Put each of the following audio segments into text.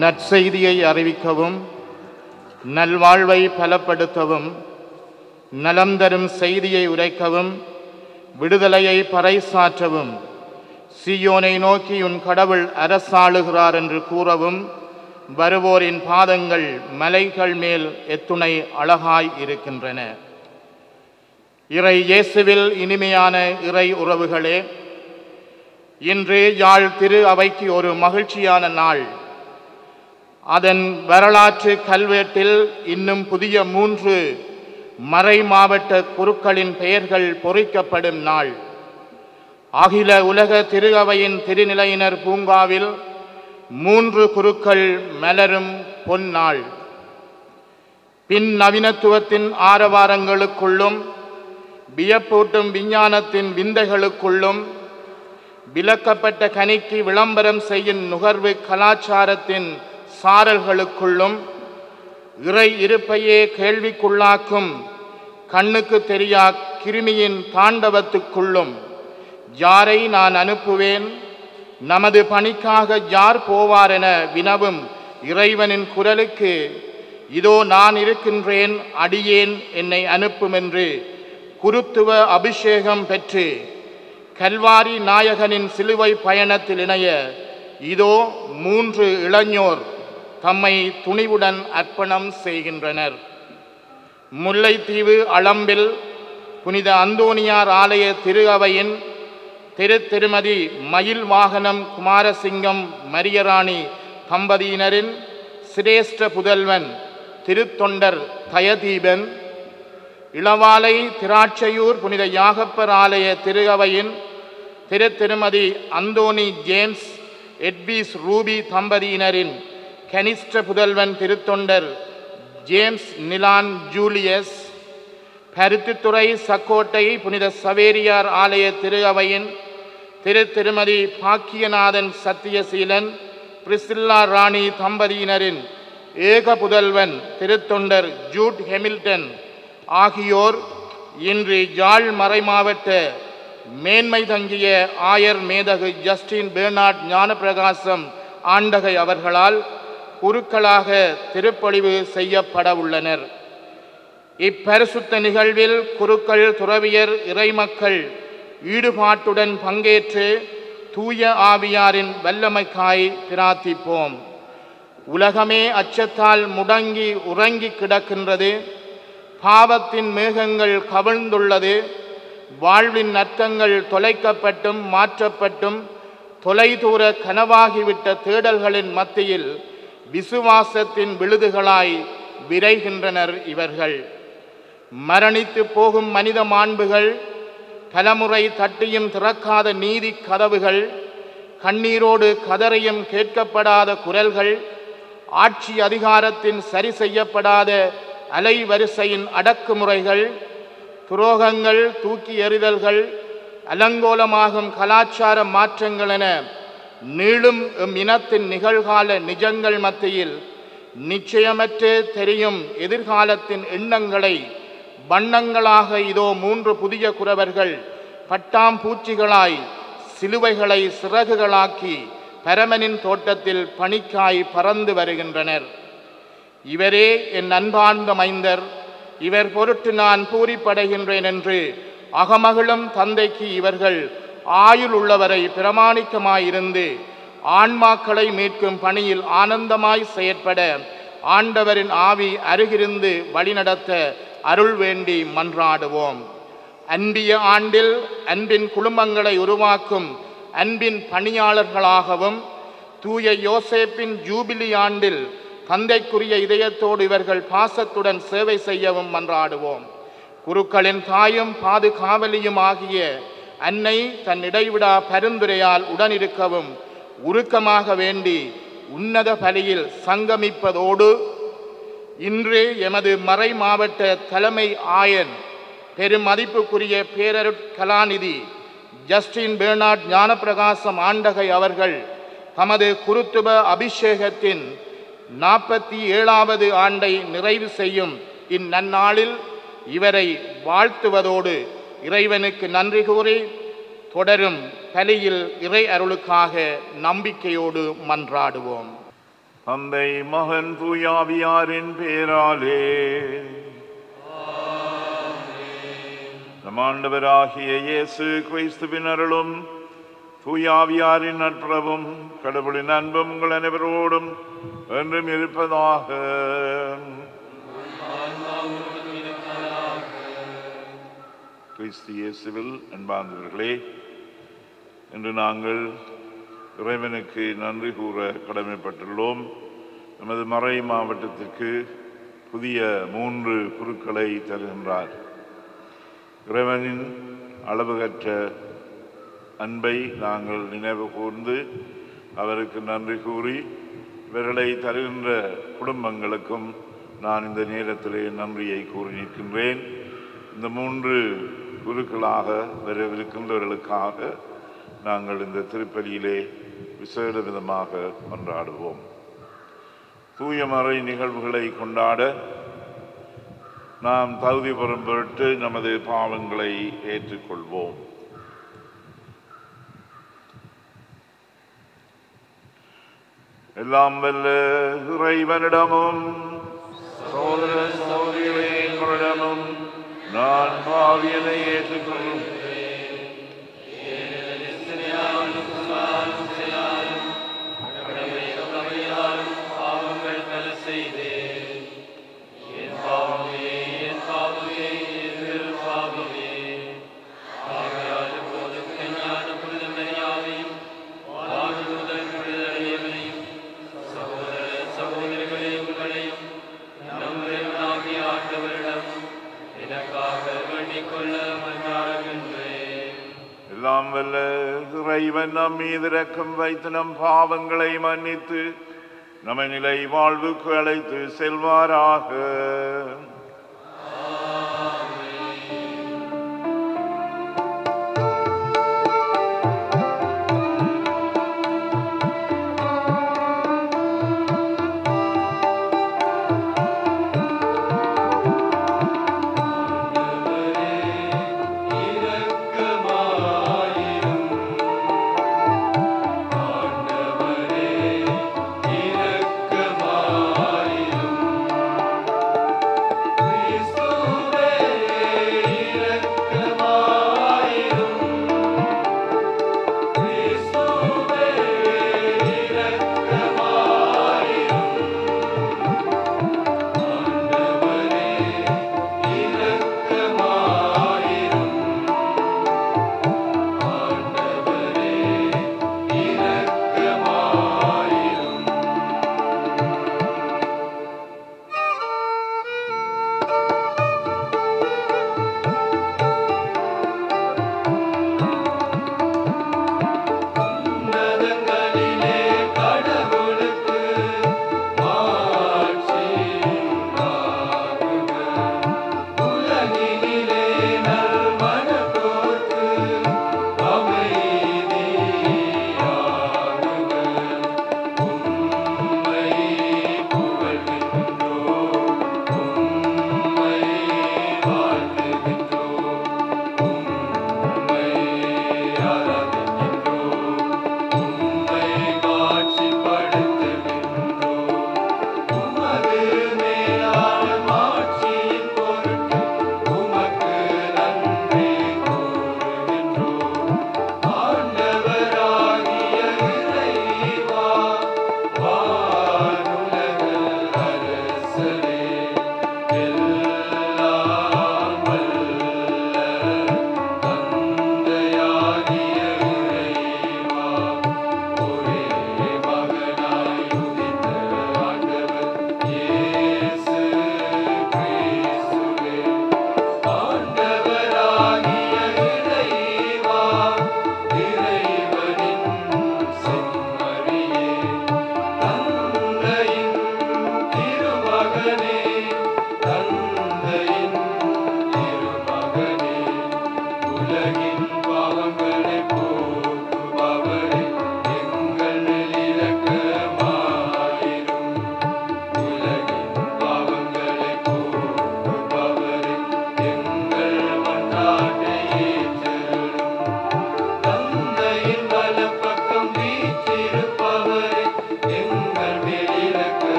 நற்செய்தியை அறிவிக்கவும் நல்வாழ்வை பலப்படுத்தவும் நலம் தரும் செய்தியை உரைக்கவும் விடுதலையை பறைசாற்றவும் சியோனை நோக்கி உன் கடவுள் அரசாளுகிறார் என்று கூறவும் வருவோரின் பாதங்கள் மலைகள் மேல் எத்துணை அழகாய் இருக்கின்றன இறை இயேசுவில் இனிமையான இறை உறவுகளே இன்று யாழ் திரு அவைக்கு ஒரு மகிழ்ச்சியான நாள் அதன் வரலாற்று கல்வெட்டில் இன்னும் புதிய மூன்று மறை மாவட்ட குருக்களின் பெயர்கள் பொறிக்கப்படும் நாள் அகில உலக திரு அவையின் திருநிலையினர் பூங்காவில் மூன்று குருக்கள் மலரும் பொன்னாள் பின் நவீனத்துவத்தின் ஆரவாரங்களுக்குள்ளும் வியப்பூட்டும் விஞ்ஞானத்தின் விந்தைகளுக்குள்ளும் விலக்கப்பட்ட கனிக்கு விளம்பரம் செய்யும் நுகர்வு கலாச்சாரத்தின் சாரல்களுக்குள்ளும் இறை இருப்பையே கேள்விக்குள்ளாக்கும் கண்ணுக்கு தெரியா கிருமியின் தாண்டவத்துக்குள்ளும் யாரை நான் அனுப்புவேன் நமது பணிக்காக யார் போவார் என வினவும் இறைவனின் குரலுக்கு இதோ நான் இருக்கின்றேன் அடியேன் என்னை அனுப்பும் என்று குருத்துவ அபிஷேகம் பெற்று கல்வாரி நாயகனின் சிலுவை பயணத்தில் இணைய இதோ மூன்று இளைஞர் தம்மை துணிவுடன் அர்ப்பணம் செய்கின்றனர் முல்லைத்தீவு அளம்பில் புனித அந்தோனியார் ஆலய திரு அவையின் திரு திருமதி மயில் வாகனம் குமாரசிங்கம் மரியராணி தம்பதியினரின் சிரேஷ்ட புதல்வன் திருத்தொண்டர் தயதீபன் இளவாலை திராட்சையூர் புனித யாகப்பர் ஆலய திரு அவையின் திரு திருமதி அந்தோனி ஜேம்ஸ் எட்பீஸ் ரூபி தம்பதியினரின் கனிஷ்ட புதல்வன் திருத்தொண்டர் ஜேம்ஸ் நிலான் ஜூலியஸ் பருத்தித்துறை சக்கோட்டை புனித சவேரியார் ஆலய திரு அவையின் திரு திருமதி பாக்கியநாதன் சத்தியசீலன் பிரிசில்லா ராணி தம்பதியினரின் ஏக புதல்வன் திருத்தொண்டர் ஜூட் ஹெமில்டன் ஆகியோர் இன்று யாழ் மறைமாவட்ட மேன்மை தங்கிய ஆயர் மேதகு ஜஸ்டின் பேர்னாட் ஞானப்பிரகாசம் ஆண்டகை அவர்களால் குருக்களாக திருப்பொழிவு செய்யப்பட உள்ளனர் இப்பரிசுத்த நிகழ்வில் குருக்கள் துறவியர் இறைமக்கள் ஈடுபாட்டுடன் பங்கேற்று தூய ஆவியாரின் வல்லமைக்காய் பிரார்த்திப்போம் உலகமே அச்சத்தால் முடங்கி உறங்கி கிடக்கின்றது பாவத்தின் மேகங்கள் கவிழ்ந்துள்ளது வாழ்வின் அர்த்தங்கள் தொலைக்கப்பட்டும் மாற்றப்பட்டும் தொலைதூர கனவாகிவிட்ட தேடல்களின் மத்தியில் விசுவாசத்தின் விழுதுகளாய் விரைகின்றனர் இவர்கள் மரணித்து போகும் மனித மாண்புகள் பலமுறை தட்டியும் திறக்காத நீதி கதவுகள் கண்ணீரோடு கதறையும் கேட்கப்படாத குரல்கள் ஆட்சி அதிகாரத்தின் சரி செய்யப்படாத அலைவரிசையின் அடக்குமுறைகள் துரோகங்கள் தூக்கி எறிதல்கள் அலங்கோலமாகும் கலாச்சார மாற்றங்கள் என நீளும் எம் இனத்தின் நிகழ்கால நிஜங்கள் மத்தியில் நிச்சயமற்று தெரியும் எதிர்காலத்தின் எண்ணங்களை வண்ணங்களாக இதோ மூன்று புதிய குறவர்கள் பட்டாம்பூச்சிகளாய் சிலுவைகளை சிறகுகளாக்கி பரமனின் தோட்டத்தில் பணிக்காய் பறந்து வருகின்றனர் இவரே என் அன்பார்ந்த மைந்தர் இவர் பொருட்டு நான் பூரிப்படைகின்றேன் என்று அகமகிழும் தந்தைக்கு இவர்கள் ஆயுள் உள்ளவரை பிரமாணிக்கமாயிருந்து ஆன்மாக்களை மீட்கும் பணியில் ஆனந்தமாய் செயற்பட ஆண்டவரின் ஆவி அருகிருந்து வழிநடத்த அருள் வேண்டி மன்றாடுவோம் அன்பிய ஆண்டில் அன்பின் குடும்பங்களை உருவாக்கும் அன்பின் பணியாளர்களாகவும் தூய யோசேப்பின் ஜூபிலி ஆண்டில் தந்தைக்குரிய இதயத்தோடு இவர்கள் பாசத்துடன் சேவை செய்யவும் மன்றாடுவோம் குருக்களின் தாயும் பாதுகாவலியும் ஆகிய அன்னை தன் இடைவிடா பரிந்துரையால் உடனிருக்கவும் உருக்கமாக வேண்டி உன்னத பலியில் சங்கமிப்பதோடு இன்று எமது மறை மாவட்ட தலைமை ஆயன் பெரும் மதிப்புக்குரிய பேரருட் கலாநிதி ஜஸ்டின் பேர்னாட் ஞானப்பிரகாசம் ஆண்டகை அவர்கள் தமது குருத்துவ அபிஷேகத்தின் நாற்பத்தி ஏழாவது ஆண்டை நிறைவு செய்யும் இந்நன்னாளில் இவரை வாழ்த்துவதோடு இறைவனுக்கு நன்றி கூறி தொடரும் பலியில் இறை அருளுக்காக நம்பிக்கையோடு மன்றாடுவோம் தந்தை மகன் தூயாவியாரின் பேராலே நம் ஆண்டவராகிய இயேசு கிறிஸ்துவின் அருளும் தூயாவியாரின் நட்புறவும் கடவுளின் அன்பும் உங்கள் அனைவரோடும் என்றும் இருப்பதாக கிறிஸ்து இயேசுவில் அன்பார்ந்தவர்களே இன்று நாங்கள் இறைவனுக்கு நன்றி கூற கடமைப்பட்டுள்ளோம் நமது மறை மாவட்டத்திற்கு புதிய மூன்று குருக்களை தருகின்றார் இறைவனின் அளவுகற்ற அன்பை நாங்கள் நினைவு கூர்ந்து அவருக்கு நன்றி கூறி இவர்களை தருகின்ற குடும்பங்களுக்கும் நான் இந்த நேரத்திலே நன்றியை கூறி நிற்கின்றேன் இந்த மூன்று குருக்களாக வரவிருக்கின்றவர்களுக்காக நாங்கள் இந்த திருப்பலியிலே விசேட விதமாக கொண்டாடுவோம் தூயமறை நிகழ்வுகளை கொண்டாட நாம் தகுதி பெறும் பொருட்டு நமது பாவங்களை ஏற்றுக்கொள்வோம் எல்லாம் வல்ல இறைவனிடமும் சோதர சோதரிகளிடமும் நான் பாவியனை ஏற்றுக்கொள்ளும் பாவங்கள் பல செய்தேன் என் பாவமே என் பாவமே என் பெரும் பாவமே ஆகையால் போதும் ஞான புனித மரியாதையும் வாழ்வு முதல் விடுதலையவனையும் சகோதர சகோதரிகளே உங்களையும் நம் இறைவனாகிய ஆண்டவரிடம் எனக்காக வேண்டிக் கொள்ள மன்றாடுகின்றேன் எல்லாம் வல்ல இறைவன் நம் மீது இரக்கம் வைத்து நம் பாவங்களை மன்னித்து நம்மை நிலை வாழ்வுக்கு அழைத்து செல்வாராக இரக்கமாயிரும் ஆண்டவரே இரக்கமாயிரும்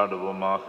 மன்றாடுவோமாக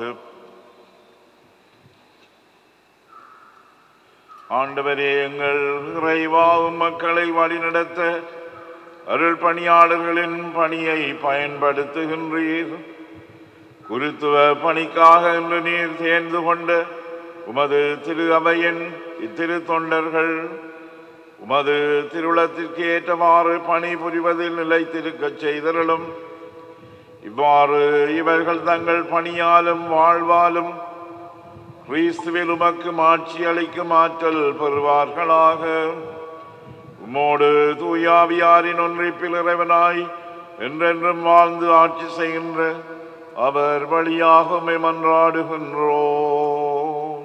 ஆண்டவரே எங்கள் இறைவாவும் மக்களை வழிநடத்த அருள் பணியாளர்களின் பணியை பயன்படுத்துகின்றீர் குருத்துவ பணிக்காக இன்று நீர் சேர்ந்து கொண்ட உமது திரு அவையின் இத்திரு தொண்டர்கள் உமது திருவுளத்திற்கு ஏற்றவாறு பணி புரிவதில் நிலைத்திருக்கச் செய்தருளும் இவ்வாறு இவர்கள் தங்கள் பணியாலும் வாழ்வாலும் கிறிஸ்துவில் உமக்கு மாட்சி அளிக்கும் ஆற்றல் பெறுவார்களாக உம்மோடு தூயாவியாரின் ஒன்றிப்பில் இறைவனாய் என்றென்றும் வாழ்ந்து ஆட்சி செய்கின்ற அவர் வழியாக உம்மை மன்றாடுகின்றோம்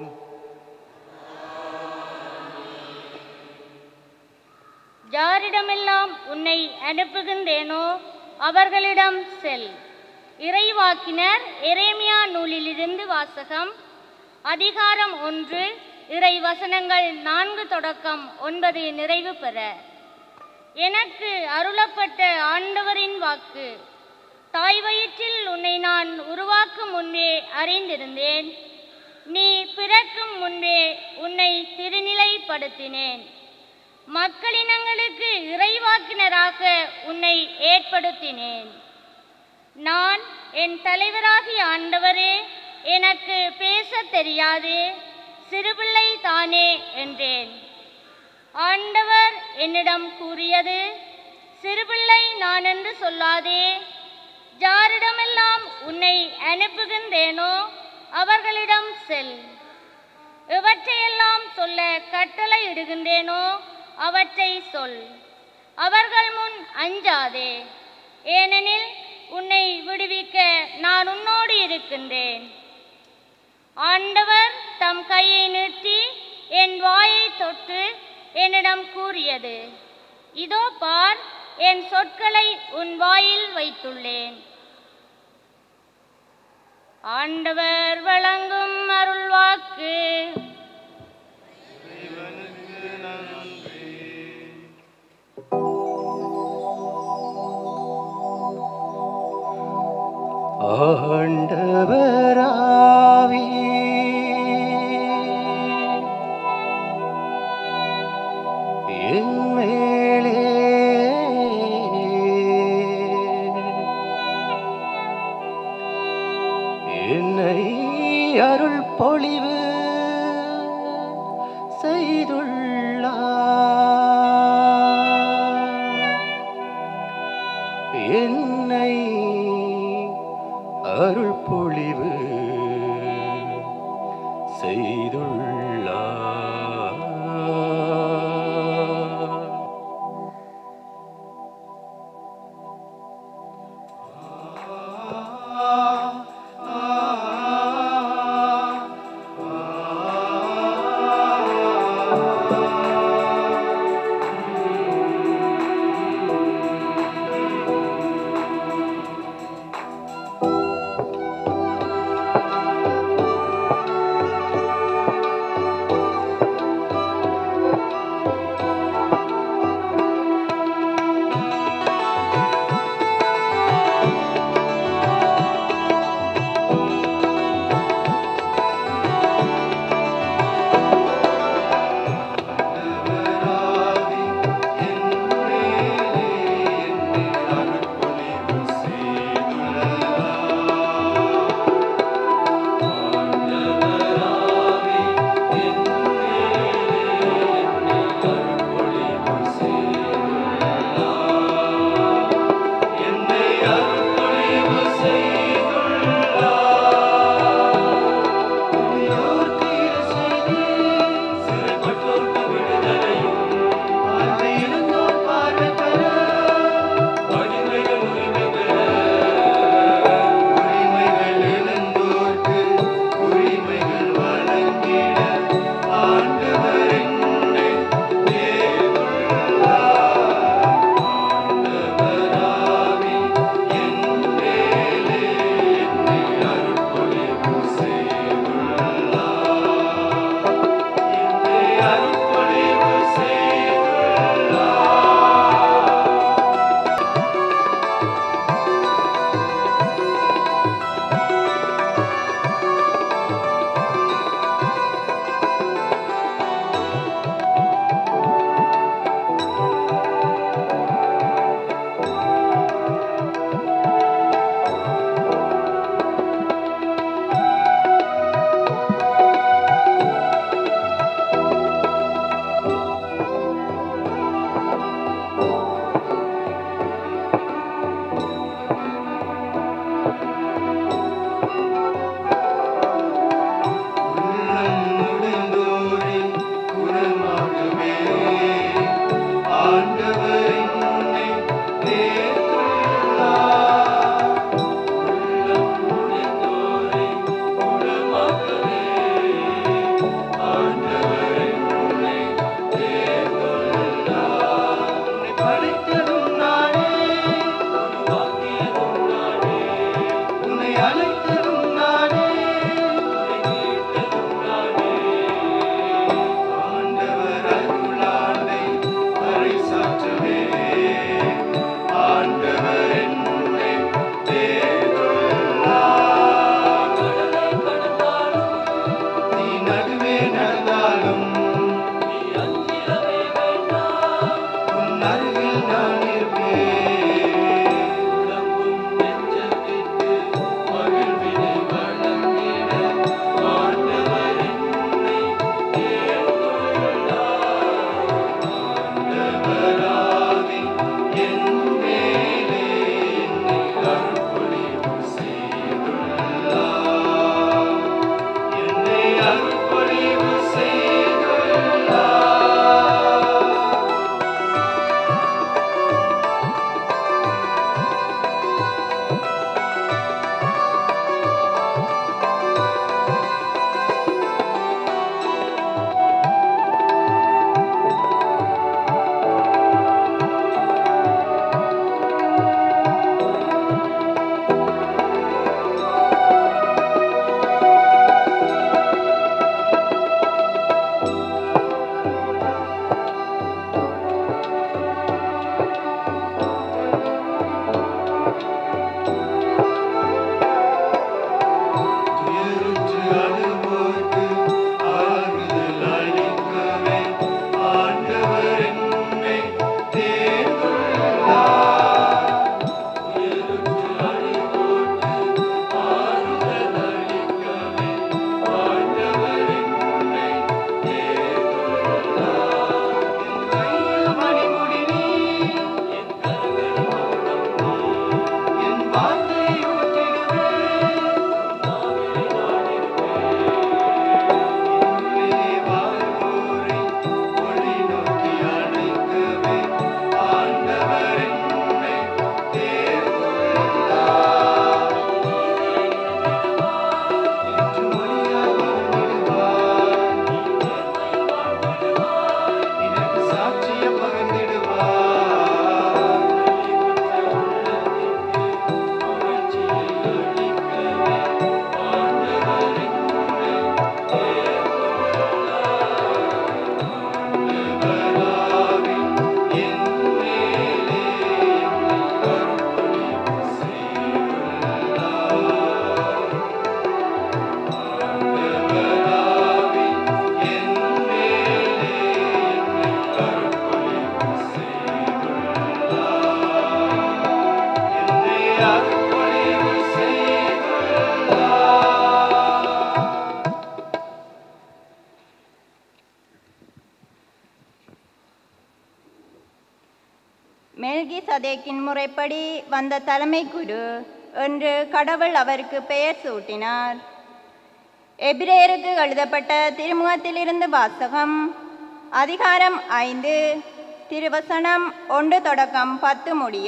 யாரிடமெல்லாம் உன்னை அனுப்புகின்றேனோ அவர்களிடம் செல் இறைவாக்கினர் எரேமியா நூலிலிருந்து வாசகம் அதிகாரம் ஒன்று இறை வசனங்கள் நான்கு தொடக்கம் ஒன்பது நிறைவு பெற எனக்கு அருளப்பட்ட ஆண்டவரின் வாக்கு தாய் வயிற்றில் உன்னை நான் உருவாக்கும் முன்பே அறிந்திருந்தேன் நீ பிறக்கும் முன்பே உன்னை திருநிலைப்படுத்தினேன் மக்களினங்களுக்கு இறைவாக்கினராக உன்னை ஏற்படுத்தினேன் நான் என் தலைவராகிய ஆண்டவரே எனக்கு பேசத் தெரியாது சிறுபிள்ளை தானே என்றேன் ஆண்டவர் என்னிடம் கூறியது சிறுபிள்ளை நான் என்று சொல்லாதே யாரிடமெல்லாம் உன்னை அனுப்புகின்றேனோ அவர்களிடம் செல் எவற்றையெல்லாம் சொல்ல கட்டளை இடுகின்றேனோ அவற்றை சொல் அவர்கள் முன் அஞ்சாதே ஏனெனில் உன்னை விடுவிக்க நான் உன்னோடு இருக்கின்றேன் ஆண்டவர் தம் கையை நீட்டி என் வாயை தொட்டு என்னிடம் கூறியது இதோ பார் என் சொற்களை உன் வாயில் வைத்துள்ளேன் ஆண்டவர் வழங்கும் அருள்வாக்கு ஆண்டவராவி என் மேலே என்னை அருள் பொழிவு செய்துள்ளார் என்னை அருள் பொழிவு செய்துள்ளார் ஆ மெல்கி சதேக்கின் முறைப்படி வந்த தலைமை குரு என்று கடவுள் அவருக்கு பெயர் சூட்டினார் எபிரேயருக்கு எழுதப்பட்ட திருமுகத்திலிருந்து வாசகம் அதிகாரம் ஐந்து திருவசனம் ஒன்று தொடக்கம் பத்து முடிய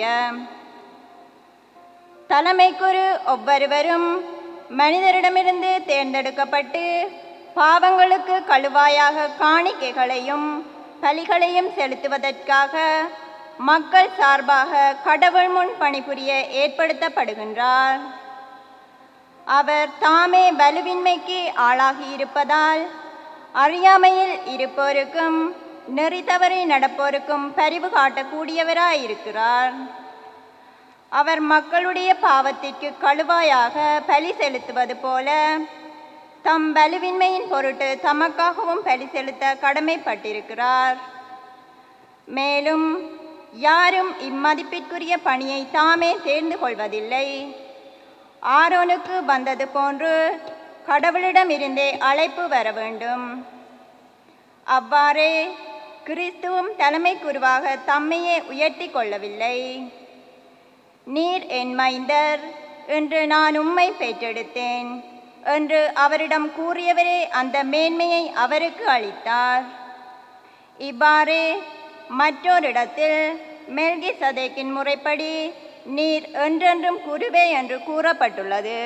தலைமை குரு ஒவ்வொருவரும் மனிதரிடமிருந்து தேர்ந்தெடுக்கப்பட்டு பாவங்களுக்கு கழுவாயாக காணிக்கைகளையும் பலிகளையும் செலுத்துவதற்காக மக்கள் சார்பாக கடவுள் முன் பணிபுரிய ஏற்படுத்தப்படுகின்றார் அவர் தாமே வலுவின்மைக்கு ஆளாகி இருப்பதால் அறியாமையில் இருப்போருக்கும் நெறி தவறி நடப்போருக்கும் பரிவு காட்டக்கூடியவராயிருக்கிறார் அவர் மக்களுடைய பாவத்திற்கு கழுவாயாக பலி செலுத்துவது போல தம் வலுவின்மையின் பொருட்டு தமக்காகவும் பலி செலுத்த கடமைப்பட்டிருக்கிறார் மேலும் யாரும் இம்மதிப்பிற்குரிய பணியை தாமே தேர்ந்து கொள்வதில்லை ஆரோனுக்கு வந்தது போன்று கடவுளிடமிருந்தே அழைப்பு வர வேண்டும் அவ்வாறே கிறிஸ்துவும் தலைமை குருவாக தம்மையே உயர்த்தி கொள்ளவில்லை நீர் என் மைந்தர் என்று நான் உம்மை பெற்றெடுத்தேன் என்று அவரிடம் கூறியவரே அந்த மேன்மையை அவருக்கு அளித்தார் இவ்வாறே மற்றோரிடத்தில் மெல்கி சதேக்கின் முறைப்படி நீர் என்றென்றும் குருவே என்று கூறப்பட்டுள்ளது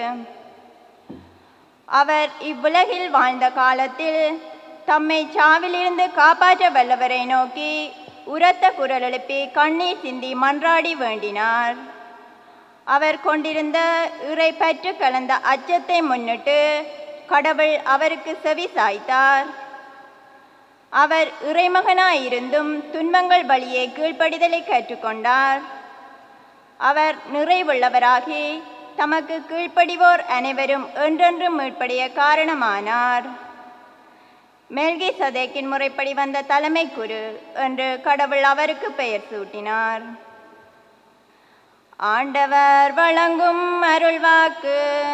அவர் இவ்வுலகில் வாழ்ந்த காலத்தில் தம்மை சாவிலிருந்து காப்பாற்ற வல்லவரை நோக்கி உரத்த குரல் எழுப்பி கண்ணீர் சிந்தி மன்றாடி வேண்டினார் அவர் கொண்டிருந்த இறை பற்று கலந்த அச்சத்தை முன்னிட்டு கடவுள் அவருக்கு செவி சாய்த்தார் அவர் இறைமகனாயிருந்தும் துன்பங்கள் வழியே கீழ்ப்படிதலை கற்றுக்கொண்டார் அவர் நிறைவுள்ளவராகி தமக்கு கீழ்ப்படிவோர் அனைவரும் என்றென்றும் மீட்படைய காரணமானார் மெல்கி சதேக்கின் முறைப்படி வந்த தலைமை குரு என்று கடவுள் அவருக்கு பெயர் சூட்டினார் ஆண்டவர் வழங்கும் அருள்வாக்கு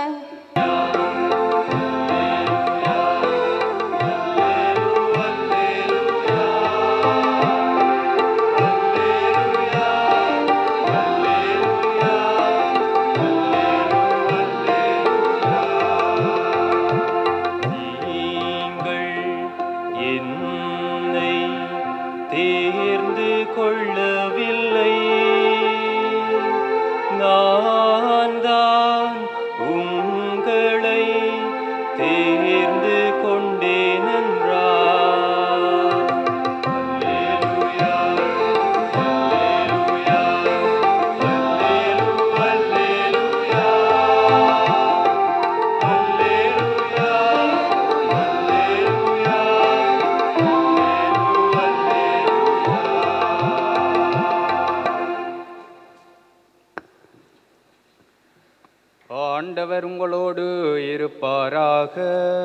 நீங்கள் என்னை தேர்ந்து கொள்ளவில்லை நான் தான் உங்களை தேர்ந்து கொண்டேன் என்றார் அல்லேலூயா, அல்லேலூயா, அல்லேலூயா, அல்லேலூயா. ஆண்டவர் உங்களோடு இருப்பாராக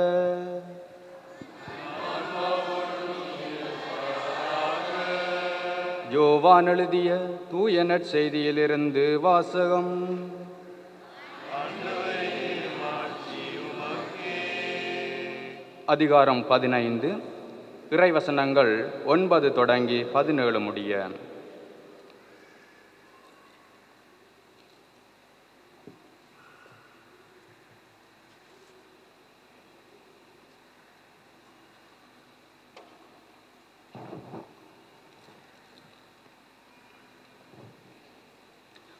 யோவான் எழுதிய தூய நற்செய்தியிலிருந்து வாசகம் அதிகாரம் பதினைந்து இறைவசனங்கள் ஒன்பது தொடங்கி பதினேழு முடிய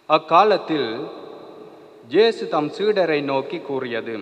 அக்காலத்தில் இயேசு தம் சீடரை நோக்கி கூறியது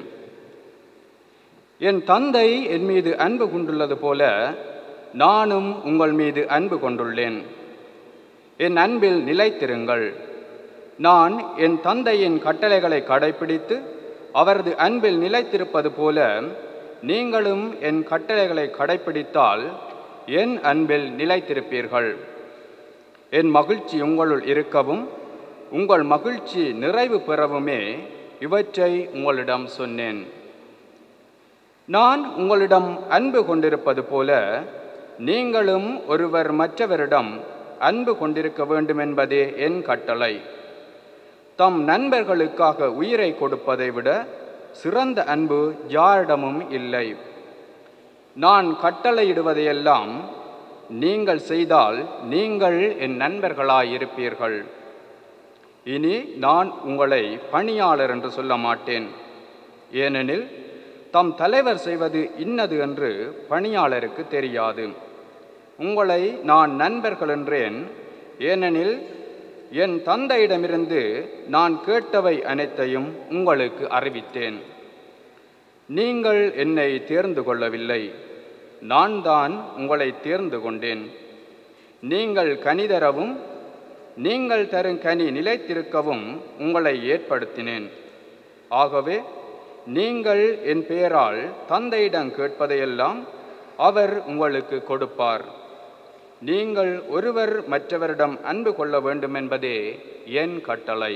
என் தந்தை என் மீது அன்பு கொண்டுள்ளது போல நானும் உங்கள் மீது அன்பு கொண்டுள்ளேன் என் அன்பில் நிலைத்திருங்கள் நான் என் தந்தையின் கட்டளைகளை கடைப்பிடித்து அவரது அன்பில் நிலைத்திருப்பது போல நீங்களும் என் கட்டளைகளை கடைப்பிடித்தால் என் அன்பில் நிலைத்திருப்பீர்கள் என் மகிழ்ச்சி உங்களுள் இருக்கவும் உங்கள் மகிழ்ச்சி நிறைவு பெறவுமே இவற்றை உங்களிடம் சொன்னேன் நான் உங்களிடம் அன்பு கொண்டிருப்பது போல நீங்களும் ஒருவர் மற்றவரிடம் அன்பு கொண்டிருக்க வேண்டும் என்பதே என் கட்டளை தம் நண்பர்களுக்காக உயிரை கொடுப்பதை விட சிறந்த அன்பு யாரிடமும் இல்லை நான் கட்டளையிடுவதையெல்லாம் நீங்கள் செய்தால் நீங்கள் என் நண்பர்களாயிருப்பீர்கள் இனி நான் உங்களை பணியாளர் என்று சொல்ல மாட்டேன் ஏனெனில் தம் தலைவர் செய்வது இன்னது என்று பணியாளருக்கு தெரியாது உங்களை நான் நண்பர்கள் என்றேன் ஏனெனில் என் தந்தையிடமிருந்து நான் கேட்டவை அனைத்தையும் உங்களுக்கு அறிவித்தேன் நீங்கள் என்னை தேர்ந்து கொள்ளவில்லை நான் தான் உங்களை தேர்ந்து கொண்டேன் நீங்கள் கனிதரவும் நீங்கள் தரும் கனி நிலைத்திருக்கவும் உங்களை ஏற்படுத்தினேன் ஆகவே நீங்கள் என் பெயரால் தந்தையிடம் கேட்பதையெல்லாம் அவர் உங்களுக்கு கொடுப்பார் நீங்கள் ஒருவர் மற்றவரிடம் அன்பு கொள்ள வேண்டும் என்பதே என் கட்டளை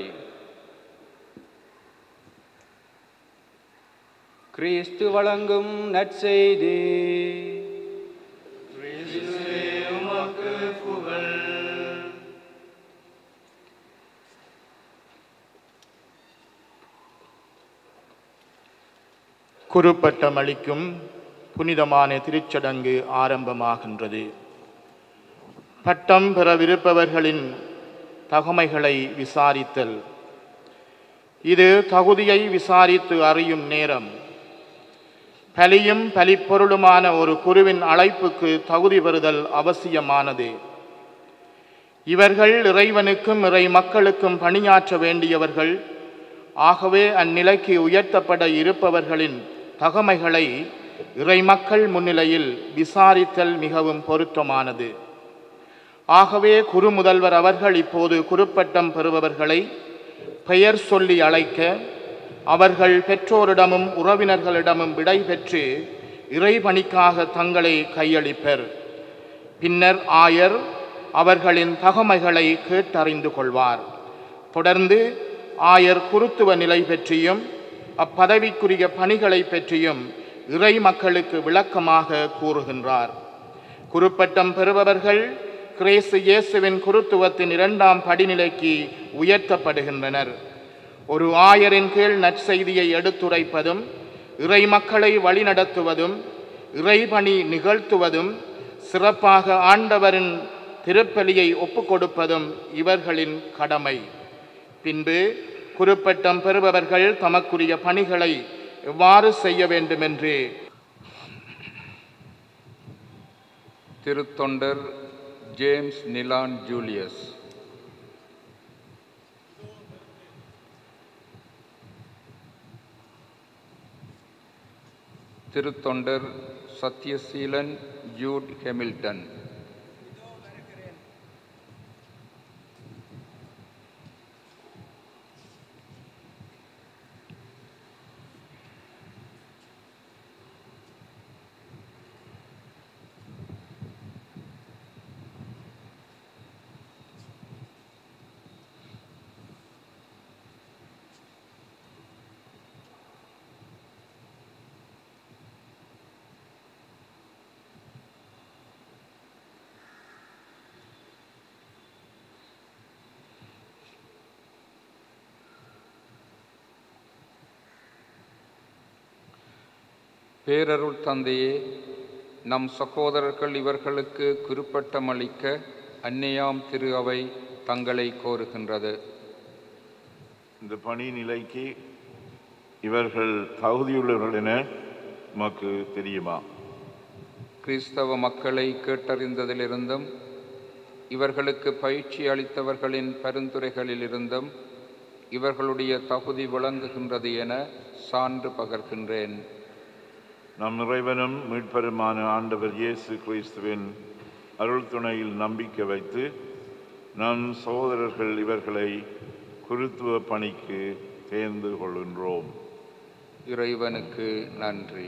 கிறிஸ்து வழங்கும் நற்செய்தி குருப்பட்டம் அளிக்கும் புனிதமான திருச்சடங்கு ஆரம்பமாகின்றது பட்டம் பெறவிருப்பவர்களின் தகமைகளை விசாரித்தல் இது தகுதியை விசாரித்து அறியும் நேரம் பலியும் பலிப்பொருளுமான ஒரு குருவின் அழைப்புக்கு தகுதி பெறுதல் அவசியமானது இவர்கள் இறைவனுக்கும் இறை மக்களுக்கும் பணியாற்ற வேண்டியவர்கள் ஆகவே அந்நிலைக்கு உயர்த்தப்பட இருப்பவர்களின் தகமைகளை இறைமக்கள் முன்னிலையில் விசாரித்தல் மிகவும் பொருத்தமானது ஆகவே குரு முதல்வர் அவர்கள் இப்போது குருப்பட்டம் பெறுபவர்களை பெயர் சொல்லி அழைக்க அவர்கள் பெற்றோரிடமும் உறவினர்களிடமும் விடை பெற்று இறைபணிக்காக தங்களை கையளிப்பர் பின்னர் ஆயர் அவர்களின் தகமைகளை கேட்டறிந்து கொள்வார் தொடர்ந்து ஆயர் குருத்துவ நிலை பற்றியும் அப்பதவிக்குரிய பணிகளை பற்றியும் இறை மக்களுக்கு விளக்கமாக கூறுகின்றார் குருப்பட்டம் பெறுபவர்கள் கிரேசு இயேசுவின் குருத்துவத்தின் இரண்டாம் படிநிலைக்கு உயர்த்தப்படுகின்றனர் ஒரு ஆயரின் கீழ் நற்செய்தியை எடுத்துரைப்பதும் இறை மக்களை வழிநடத்துவதும் இறைபணி நிகழ்த்துவதும் சிறப்பாக ஆண்டவரின் திருப்பலியை ஒப்புக்கொடுப்பதும் இவர்களின் கடமை பின்பு குருப்பட்டம் பெறுபவர்கள் தமக்குரிய பணிகளை எவ்வாறு செய்ய வேண்டுமென்று திருத்தொண்டர் ஜேம்ஸ் நிலான் ஜூலியஸ் திருத்தொண்டர் சத்யசீலன் ஜூட் ஹெமில்டன் பேரருள் தந்தையே நம் சகோதரர்கள் இவர்களுக்கு குறிப்பட்டம் அளிக்க அன்னையாம் திரு அவை தங்களை கோருகின்றது இந்த பணி நிலைக்கு இவர்கள் தகுதியுள்ளவர்கள் என உமக்கு தெரியுமா கிறிஸ்தவ மக்களை கேட்டறிந்ததிலிருந்தும் இவர்களுக்கு பயிற்சி அளித்தவர்களின் பரிந்துரைகளிலிருந்தும் இவர்களுடைய தகுதி விளங்குகின்றது என சான்று பகர்கின்றேன் நம் இறைவனும் மீட்பெருமான ஆண்டவர் இயேசு கிறிஸ்துவின் அருள் துணையில் நம்பிக்கை வைத்து நம் சகோதரர்கள் இவர்களை குருத்துவ பணிக்கு தேர்ந்து கொள்கின்றோம் இறைவனுக்கு நன்றி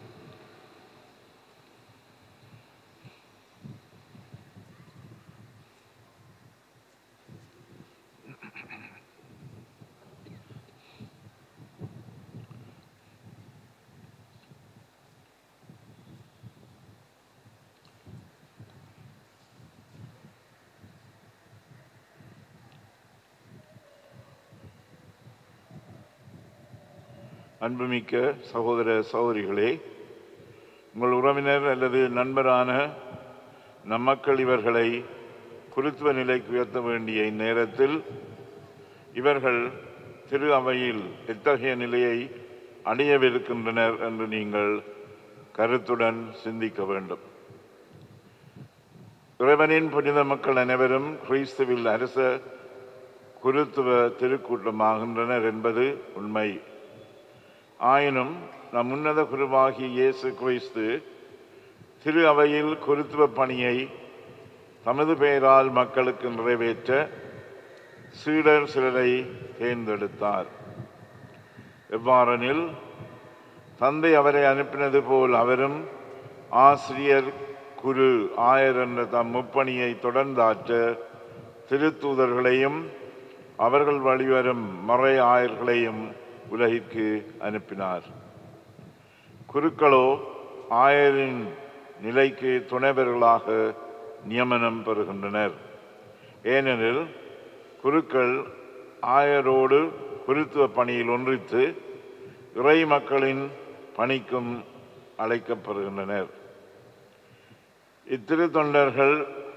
அன்புமிக்க சகோதர சகோதரிகளே உங்கள் உறவினர் அல்லது நண்பரான நம் மக்கள் இவர்களை குருத்துவ நிலைக்கு உயர்த்த வேண்டிய இந்நேரத்தில் இவர்கள் திரு அவையில் எத்தகைய நிலையை அடையவிருக்கின்றனர் என்று நீங்கள் கருத்துடன் சிந்திக்க வேண்டும் இறைவனின் புனித மக்கள் அனைவரும் கிறிஸ்துவில் அரச குருத்துவ திருக்கூட்டமாகின்றனர் என்பது உண்மை ஆயினும் நம் உன்னத குருவாகிய இயேசு கிறிஸ்து திரு அவையில் குருத்துவ பணியை தமது பெயரால் மக்களுக்கு நிறைவேற்ற சீடர் சிலரை தேர்ந்தெடுத்தார் எவ்வாறெனில் தந்தை அவரை அனுப்பினது போல் அவரும் ஆசிரியர் குரு ஆயர் என்ற தம் முப்பணியை தொடர்ந்தாற்ற திருத்தூதர்களையும் அவர்கள் வழிவரும் மறை ஆயர்களையும் உலகிற்கு அனுப்பினார் குருக்களோ ஆயரின் நிலைக்கு துணைவர்களாக நியமனம் பெறுகின்றனர் ஏனெனில் குருக்கள் ஆயரோடு குருத்துவ பணியில் ஒன்றித்து இறை மக்களின் பணிக்கும் அழைக்கப்படுகின்றனர் இத்திரு தொண்டர்கள்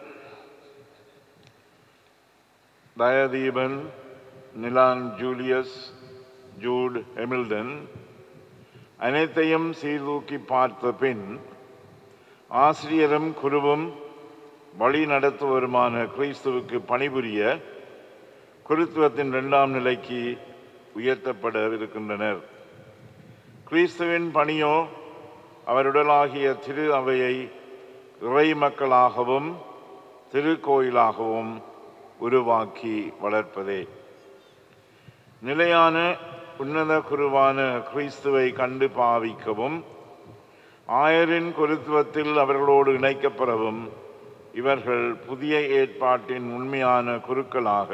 Thayatheepan Nilan Julius Jude Hamilton அனைத்தையும் சீர்தூக்கி பார்த்த பின் ஆசிரியரும் குருவும் வழி நடத்துவருமான கிறிஸ்துவுக்கு பணிபுரிய குருத்துவத்தின் இரண்டாம் நிலைக்கு உயர்த்தப்பட இருக்கின்றனர் கிறிஸ்துவின் பணியோ அவருடலாகிய திரு அவையை இறை மக்களாகவும் திருக்கோயிலாகவும் உருவாக்கி வளர்ப்பதே நிலையான உன்னத குருவான கிறிஸ்துவை கண்டு பாவிக்கவும் ஆயரின் குருத்துவத்தில் அவர்களோடு இணைக்கப்பெறவும் இவர்கள் புதிய ஏற்பாட்டின் உண்மையான குருக்களாக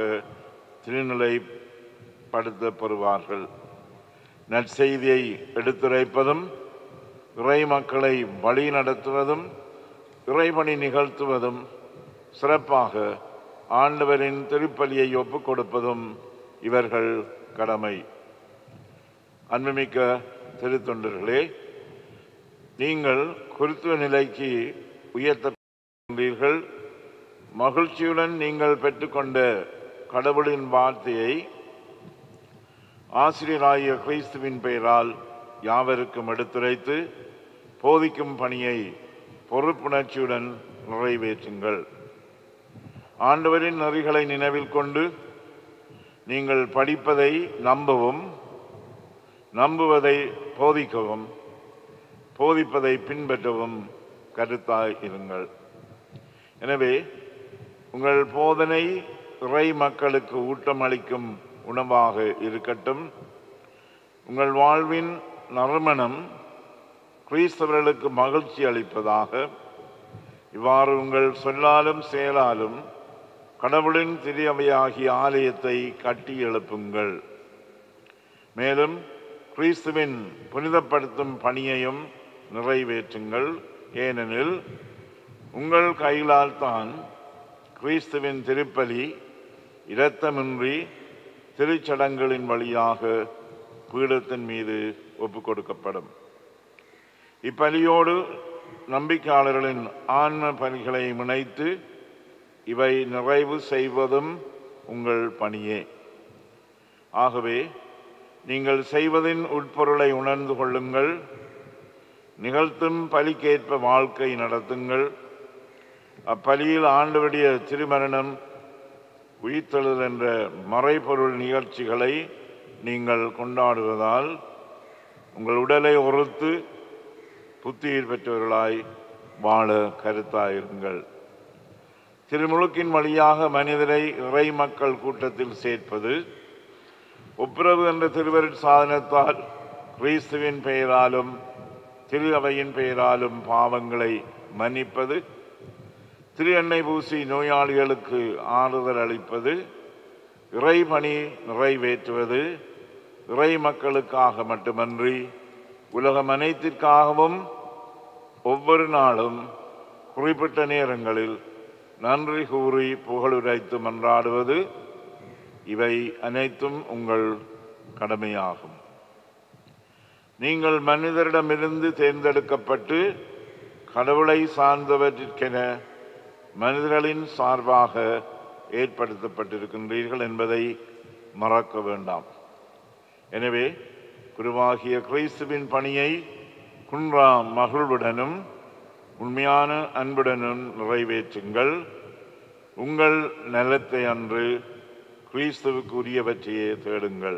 திருநிலைப்படுத்தப்படுவார்கள் நற்செய்தியை எடுத்துரைப்பதும் இறை மக்களை வழி நடத்துவதும் இறைபணி நிகழ்த்துவதும் சிறப்பாக ஆண்டவரின் திருப்பலியை ஒப்புக் கொடுப்பதும் இவர்கள் கடமை அன்புமிக்க திருத்தொண்டர்களே நீங்கள் குருத்துவ நிலைக்கு உயர்த்தப்படுகிறீர்கள் மகிழ்ச்சியுடன் நீங்கள் பெற்றுக்கொண்ட கடவுளின் வார்த்தையை ஆசிரியராகிய கிறிஸ்துவின் பெயரால் யாவருக்கும் எடுத்துரைத்து போதிக்கும் பணியை பொறுப்புணர்ச்சியுடன் நிறைவேற்றுங்கள் ஆண்டவரின் நெறிகளை நினைவில் கொண்டு நீங்கள் படிப்பதை நம்பவும் நம்புவதை போதிக்கவும் போதிப்பதை பின்பற்றவும் கருத்தாய் இருங்கள் எனவே உங்கள் போதனை இறை மக்களுக்கு ஊட்டமளிக்கும் உணவாக இருக்கட்டும் உங்கள் வாழ்வின் நறுமணம் கிறிஸ்தவர்களுக்கு மகிழ்ச்சி அளிப்பதாக இவ்வாறு உங்கள் சொல்லாலும் செயலாலும் கடவுளின் திரியவையாகிய ஆலயத்தை கட்டி எழுப்புங்கள் மேலும் கிறிஸ்துவின் புனிதப்படுத்தும் பணியையும் நிறைவேற்றுங்கள் ஏனெனில் உங்கள் கையிலால் தான் கிறிஸ்துவின் திருப்பலி இரத்தமின்றி திருச்சடங்குகளின் வழியாக பீடத்தின் மீது ஒப்புக் கொடுக்கப்படும் இப்பலியோடு நம்பிக்கையாளர்களின் ஆன்ம பணிகளை இணைத்து இவை நிறைவு செய்வதும் உங்கள் பணியே ஆகவே நீங்கள் செய்வதின் உட்பொருளை உணர்ந்து கொள்ளுங்கள் நிகழ்த்தும் பலிக்கேற்ப வாழ்க்கை நடத்துங்கள் அப்பலியில் ஆண்டவருடைய திருமரணம் உயிர்த்தெழுதல் என்ற மறைபொருள் நிகழ்ச்சிகளை நீங்கள் கொண்டாடுவதால் உங்கள் உடலை ஒருத்து புத்துயிர் பெற்றவர்களாய் வாழ கருத்தாயிருங்கள் திருமுழுக்கின் வழியாக மனிதரை இறை மக்கள் கூட்டத்தில் சேர்ப்பது ஒப்புரவு என்ற திருவருட் சாதனத்தால் கிறிஸ்துவின் பெயராலும் திரு அவையின் பெயராலும் பாவங்களை மன்னிப்பது திரு எண்ணெய் பூசி நோயாளிகளுக்கு ஆறுதல் அளிப்பது இறைபணி நிறைவேற்றுவது இறை மக்களுக்காக மட்டுமன்றி உலகம் அனைத்திற்காகவும் ஒவ்வொரு நாளும் குறிப்பிட்ட நேரங்களில் நன்றி கூறி புகழுரைத்து மன்றாடுவது இவை அனைத்தும் உங்கள் கடமையாகும் நீங்கள் மனிதரிடமிருந்து தேர்ந்தெடுக்கப்பட்டு கடவுளை சார்ந்தவற்றிற்கென மனிதர்களின் சார்பாக ஏற்படுத்தப்பட்டிருக்கின்றீர்கள் என்பதை மறக்க வேண்டாம் எனவே குருவாகிய கிறிஸ்துவின் பணியை குன்றா மகிழ்வுடனும் உண்மையான அன்புடனும் நிறைவேற்றுங்கள் உங்கள் நலத்தை அன்று கிறிஸ்துவுக்கு உரியவற்றையே தேடுங்கள்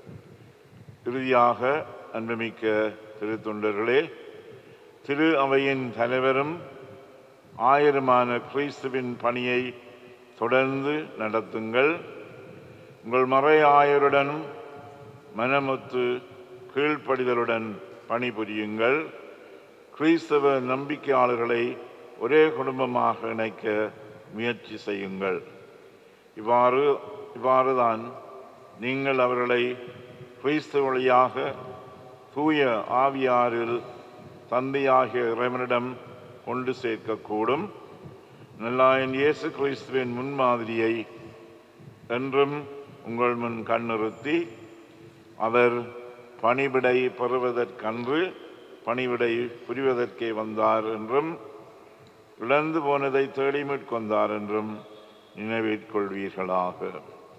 இறுதியாக அன்புமிக்க திருத்தொண்டர்களே திரு அவையின் தலைவரும் ஆயிரமான கிறிஸ்துவின் பணியை தொடர்ந்து நடத்துங்கள் உங்கள் மறை ஆயருடன் மனமொத்து கீழ்ப்படிதலுடன் பணிபுரியுங்கள் கிறிஸ்தவ நம்பிக்கையாளர்களை ஒரே குடும்பமாக இணைக்க முயற்சி செய்யுங்கள் இவ்வாறு இவ்வாறு தான் நீங்கள் அவர்களை கிறிஸ்து வழியாக தூய ஆவியாரில் தந்தையாகிய இறைவனிடம் கொண்டு சேர்க்கக்கூடும் நல்லாயன் இயேசு கிறிஸ்துவின் முன்மாதிரியை என்றும் உங்கள் முன் கண்ணிறுத்தி அவர் பணிவிடை பெறுவதற்கன்று பணிவிடை புரிவதற்கே வந்தார் என்றும் இழந்து போனதை தேடி மீட்கொண்டார் என்றும் நினைவிற்கொள்வீர்களாக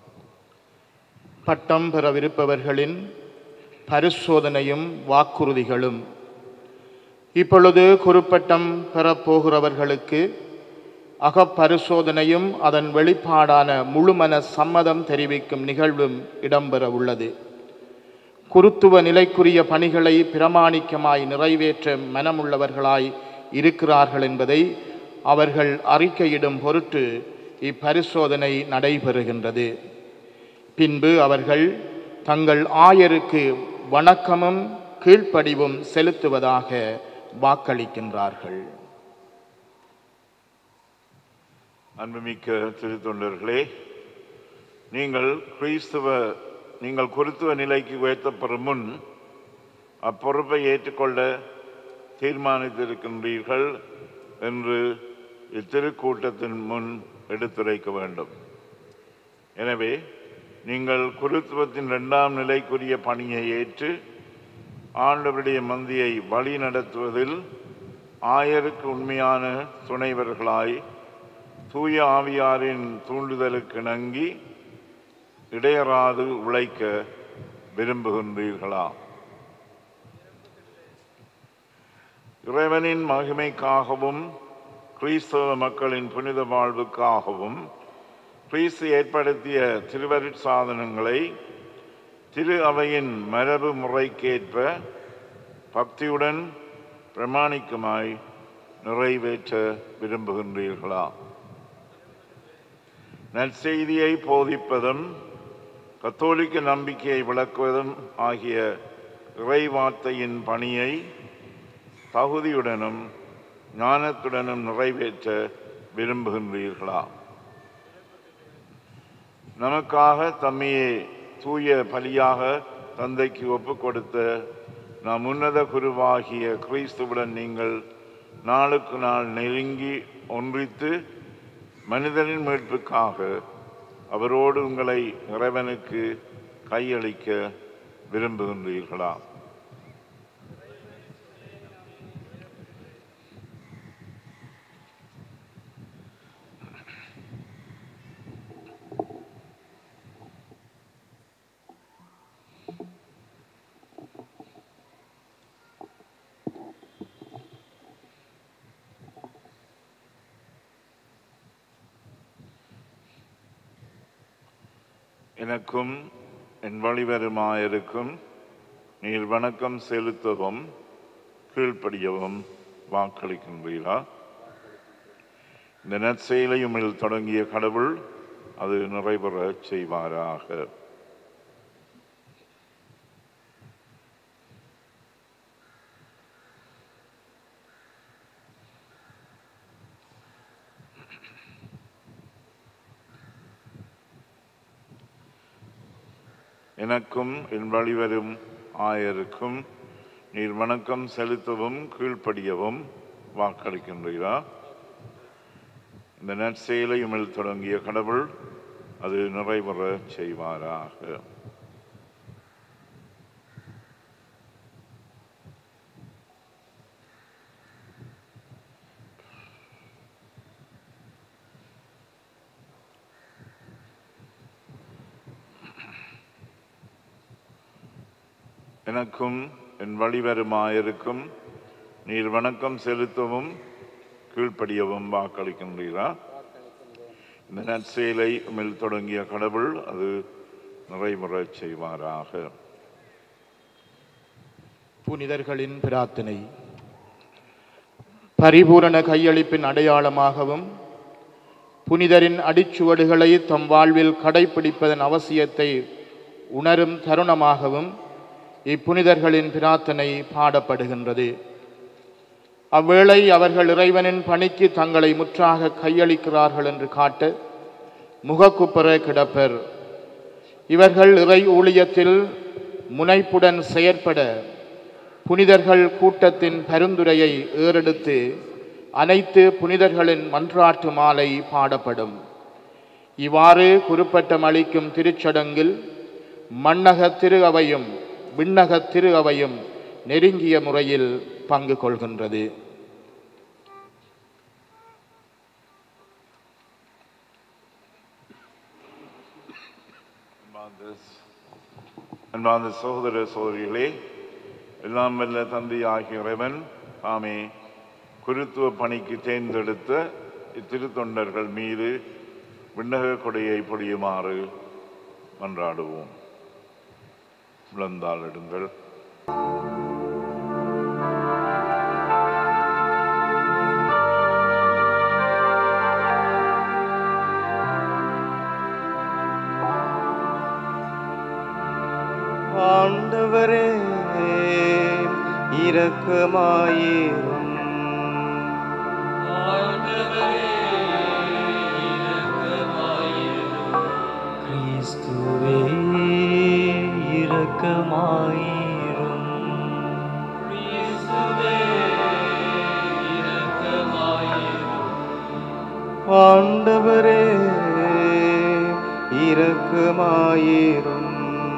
பட்டம் பெறவிருப்பவர்களின் பரிசோதனையும் வாக்குறுதிகளும் இப்பொழுது குறுப்பட்டம் பெறப்போகிறவர்களுக்கு அகப்பரிசோதனையும் அதன் வெளிப்பாடான முழுமன சம்மதம் தெரிவிக்கும் நிகழ்வும் இடம்பெற உள்ளது குருத்துவ நிலைக்குரிய பணிகளை பிரமாணிக்கமாய் நிறைவேற்ற மனமுள்ளவர்களாய் இருக்கிறார்கள் என்பதை அவர்கள் அறிக்கையிடும் பொருட்டு இப்பரிசோதனை நடைபெறுகின்றது பின்பு அவர்கள் தங்கள் ஆயருக்கு வணக்கமும் கீழ்ப்படிவும் செலுத்துவதாக வாக்களிக்கின்றார்கள் அன்புமிக்க திருத்தொண்டர்களே நீங்கள் கிறிஸ்துவ நீங்கள் குருத்துவ நிலைக்கு உயர்த்தப்படும் முன் அப்பொறுப்பை ஏற்றுக்கொள்ள தீர்மானித்திருக்கின்றீர்கள் என்று இத்திருக்கூட்டத்தின் முன் எடுத்துரைக்க வேண்டும் எனவே நீங்கள் குருத்துவத்தின் இரண்டாம் நிலைக்குரிய பணியை ஏற்று ஆண்டவருடைய மந்தியை வழி நடத்துவதில் ஆயருக்கு உண்மையான துணைவர்களாய் தூய ஆவியாரின் தூண்டுதலுக்கு இணங்கி இடையறாது உழைக்க விரும்புகின்றீர்களா இறைவனின் மகிமைக்காகவும் கிறிஸ்தவ மக்களின் புனித வாழ்வுக்காகவும் கிறிஸ்து ஏற்படுத்திய திருவருட் சாதனங்களை திரு அவையின் மரபு முறைக்கேற்ப பக்தியுடன் பிரமாணிக்கமாய் நிறைவேற்ற விரும்புகின்றீர்களா நற்செய்தியை போதிப்பதும் கத்தோலிக்க நம்பிக்கையை விளக்குவதும் ஆகிய இறைவார்த்தையின் பணியை தகுதியுடனும் ஞானத்துடனும் நிறைவேற்ற விரும்புகின்றீர்களா நமக்காக தம்மையே தூய பலியாக தந்தைக்கு ஒப்புக் கொடுத்த நாம் உன்னத குருவாகிய கிறிஸ்துவுடன் நீங்கள் நாளுக்கு நாள் நெருங்கி ஒன்றித்து மனிதனின் மீட்புக்காக அவரோடு உங்களை இறைவனுக்கு கையளிக்க விரும்புகின்றீர்களா எனக்கும் என் வழிவருமாயிருக்கும் நீர் வணக்கம் செலுத்தவும் கீழ்ப்படியவும் வாக்களிக்கின்றீரா இந்த நற்செயலை உம்மில் தொடங்கிய கடவுள் அது நிறைவேறச் செய்வாராக எனக்கும் என் வழிவரும் ஆயருக்கும் நீர் வணக்கம் செலுத்தவும் கீழ்ப்படியவும் வாக்களிக்கின்றீரா இந்த நற்செயலை உமிழ் தொடங்கிய கடவுள் அது நிறைவேற செய்வாராக எனக்கும் என் வழிவருமாயிருக்கும் நீர் வணக்கம் செலுத்தவும் கீழ்ப்படியவும் வாக்களிக்கின்றீரா இந்த நற்செயலை உமிழ் தொடங்கிய கடவுள் அது நிறைமுறச் செய்வாராக புனிதர்களின் பிரார்த்தனை பரிபூரண கையளிப்பின் அடையாளமாகவும் புனிதரின் அடிச்சுவடுகளை தம் வாழ்வில் கடைப்பிடிப்பதன் அவசியத்தை உணரும் தருணமாகவும் இப்புனிதர்களின் பிரார்த்தனை பாடப்படுகின்றது அவ்வேளை அவர்கள் இறைவனின் பணிக்கு தங்களை முற்றாக கையளிக்கிறார்கள் என்று காட்ட முகக்குப்புற கிடப்பர் இவர்கள் இறை ஊழியத்தில் முனைப்புடன் செயற்பட புனிதர்கள் கூட்டத்தின் பரிந்துரையை ஏறெடுத்து அனைத்து புனிதர்களின் மன்றாட்டு மாலை பாடப்படும் இவ்வாறு குறிப்பட்டம் அளிக்கும் திருச்சடங்கில் மண்ணக திரு அவையும் விண்ணக திரு அவையும் நெருங்கிய முறையில் பங்கு கொள்கின்றது அன்பார்ந்த அன்பார்ந்த சகோதர சகோதரிகளே எல்லாம் வல்ல தந்தை ஆகிய இறைவன் தாமே குருத்துவ பணிக்கு தேர்ந்தெடுத்த இத்திருத்தொண்டர்கள் மீது விண்ணக கொடையை பொழியுமாறு மன்றாடுவோம் விளந்தாளிடுங்கள் ஆண்டவரே இரக்கமாயிரும் கிறிஸ்துவே இரக்கமாயிரும் ஆண்டவரே இரக்கமாயிரும்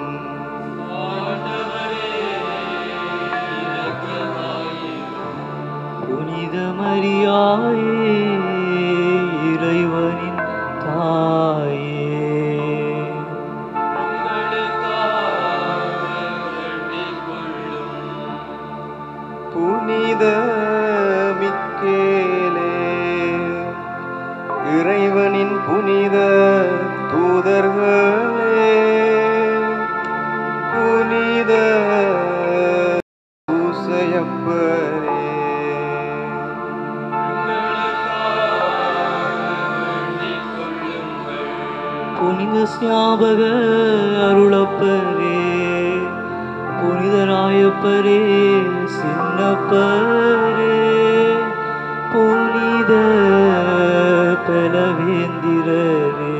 புனித மரியாயே இறைவனின் தாயே புனித மிக்கேலே இறைவனின் புனித தூதர்களே புனித பூசையப்பரே புனித ஸ்ஞாபக அருளப்பரே புனித ராயப்பரே சின்னப்பரே புனித பலவேந்திரரே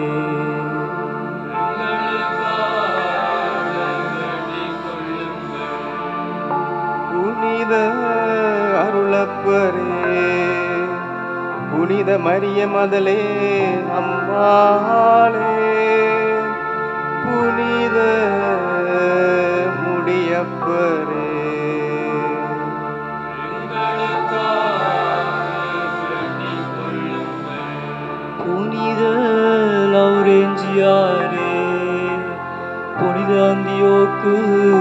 புனித அருளப்பரே புனித மரிய மதலே அம்பாளே புனித முடியப்பரே புனித லௌரேஞ்சியாரே புனித அந்தியோக்கு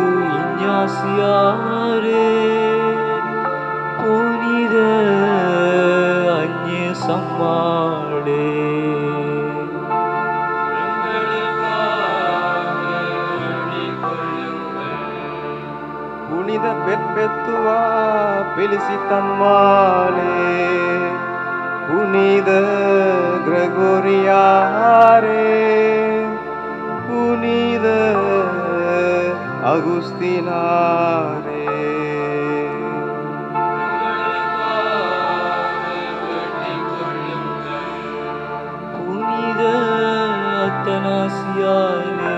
இஞ்ஞாசியாரே புனித அந்நிய சம்மாளே பெத்துவா பெலிசித்தம்மாளே புனித கிரகோரியாரே புனித அகுஸ்தினாரே புனித அத்தனாசியாரே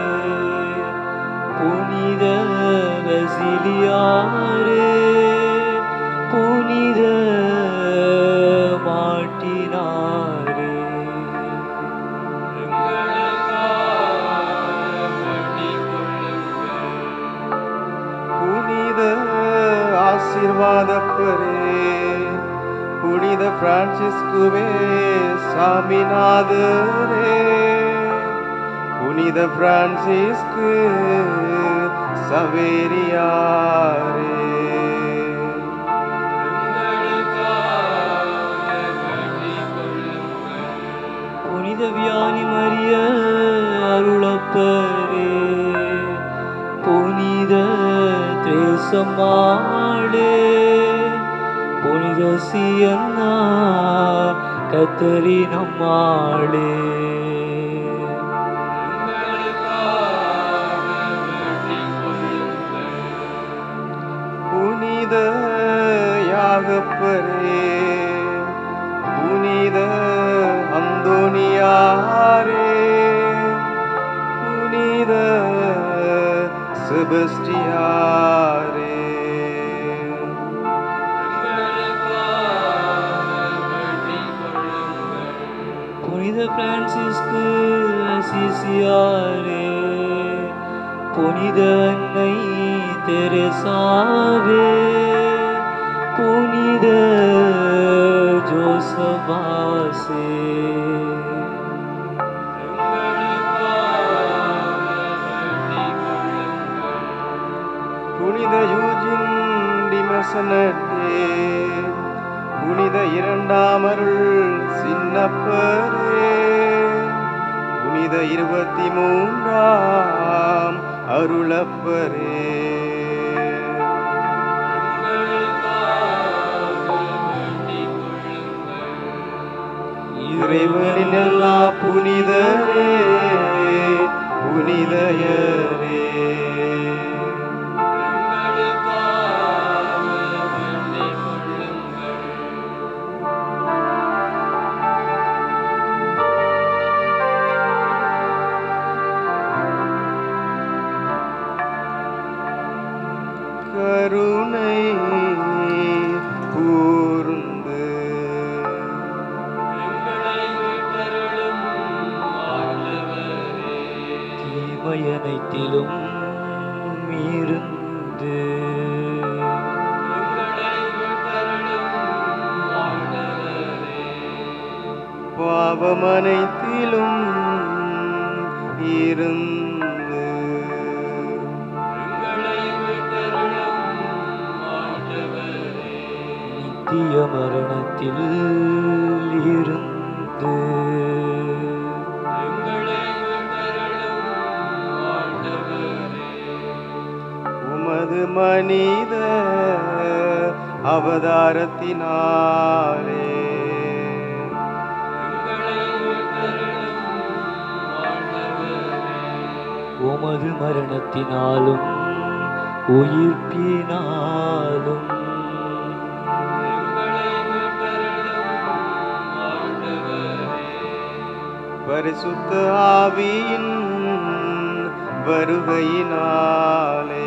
புனித வசிலியாரே புனித மாட்டினாரே புனித ஆசீர்வாதப்பரே புனித பிரான்சிஸ்குவே சாமிநாதரே புனித பிரான்சிஸ்கு சவேரியாரே புனித வியானி மரிய அருளப்பரே புனித தேசமாளே புனித சியன்னா கத்தரினம்மாளே புனித யாகப்பரே புனித அந்தோனியாரே புனித செபஸ்டியாரே புனித பிரான்சிஸ்கு அசிசியாரே புனித அன்னை தெரசாவே புனித ஜோசபாசே புனித யூஜின் டிமசனட்டே புனித இரண்டாம் அருள் சின்னப்பரே புனித இருபத்தி மூன்றாம் அருளப்பரே இறைவனின் எல்லா புனிதரே புனிதயரே கருணை கூர்ந்து தீமையனைத்திலும் இருந்து பாவமனைத்திலும் இருந்து நித்திய மரணத்தில் இருந்து உமது மனித அவதாரத்தினாலே உமது மரணத்தினாலும் உயிர்ப்பினாலும் பரிசுத்த ஆவியின் வருகையினாலே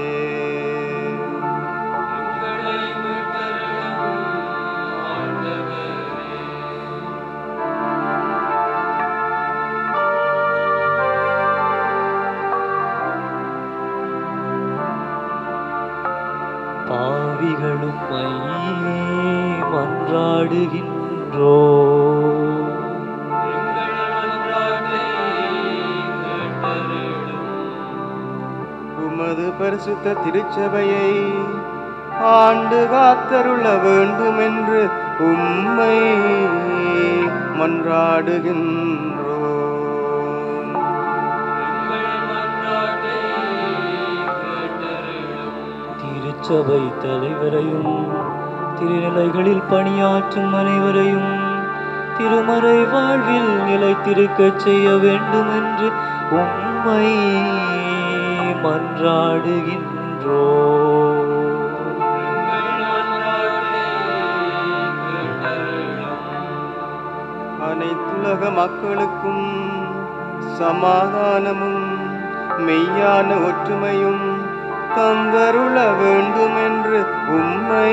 பாவிகளும் மன்றாடுகின்றோ உமது பரிசுத்த திருச்சபையை ஆண்டு காத்தருள வேண்டும் என்று உம்மை மன்றாடுகின்றோ திருச்சபை தலைவரையும் திருநிலைகளில் பணியாற்றும் அனைவரையும் திருமறை வாழ்வில் நிலைத்திருக்கச் செய்ய வேண்டும் என்று உம்மை மன்றாடுகின்றோ அனைத்துலக மக்களுக்கும் சமாதானமும் மெய்யான ஒற்றுமையும் தந்தருள வேண்டும் என்று உம்மை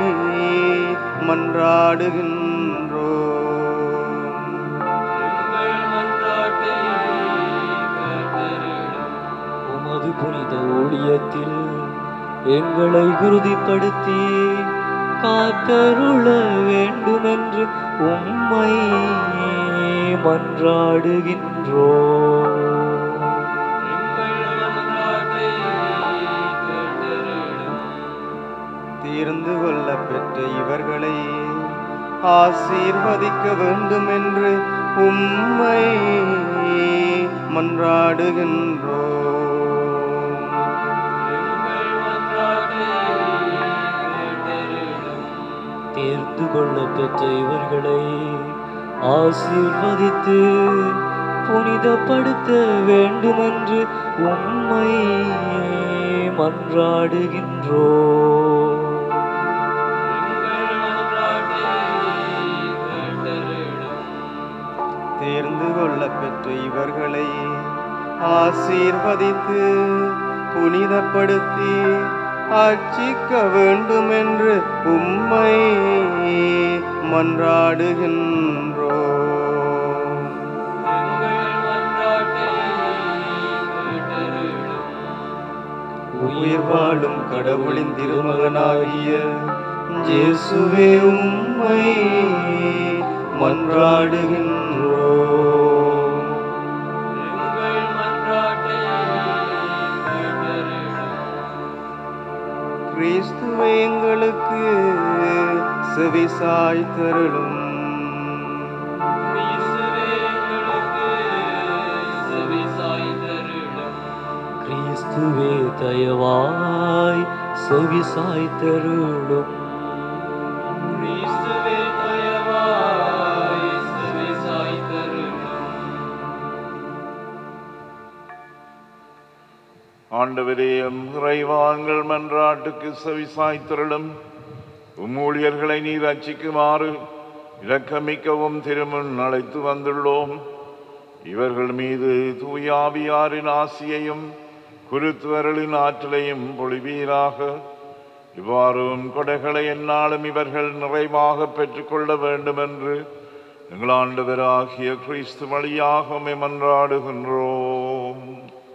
மன்றாடுகின்றோ உமது புனித ஊழியத்தில் எங்களை உறுதிப்படுத்தி காத்தருள வேண்டுமென்று உம்மை மன்றாடுகின்றோ தீர்ந்து கொள்ள பெற்ற இவர்களை ஆசீர்வதிக்க வேண்டும் என்று உம்மை மன்றாடுகின்றோ தேர்ந்து கொள்ள பெற்ற இவர்களை ஆசீர்வதித்து புனிதப்படுத்த வேண்டுமென்று உம்மை மன்றாடுகின்றோ தேர்ந்து கொள்ள பெற்ற இவர்களை ஆசீர்வதித்து புனிதப்படுத்தி அர்ச்சிக்க வேண்டும் என்று உம்மை மன்றாடுகின்றோ உயிர் வாழும் கடவுளின் திருமகனாகிய இயேசுவே உம்மை மன்றாடுகின்றோ கிறிஸ்துவே எங்களுக்கு செவிசாய் தருளும் கிறிஸ்துவே தயவாய் செவி சாய்த்தருளும் ஆண்டவரே எம் இறைவான்கள் மன்றாட்டுக்கு செவிசாய்த்திரளும் உம் ஊழியர்களை நீர் ரட்சிக்குமாறு இரக்கமிக்கவும் திருமுன் அழைத்து வந்துள்ளோம் இவர்கள் மீது தூயாவியாரின் ஆசியையும் குருத்துவரலின் ஆற்றலையும் பொழிவீராக இவ்வாறும் கொடைகளை எந்நாளும் இவர்கள் நிறைவாக பெற்றுக்கொள்ள வேண்டும் என்று எங்கள் ஆண்டவராகிய கிறிஸ்து வழியாக உம்மை மன்றாடுகின்றோம்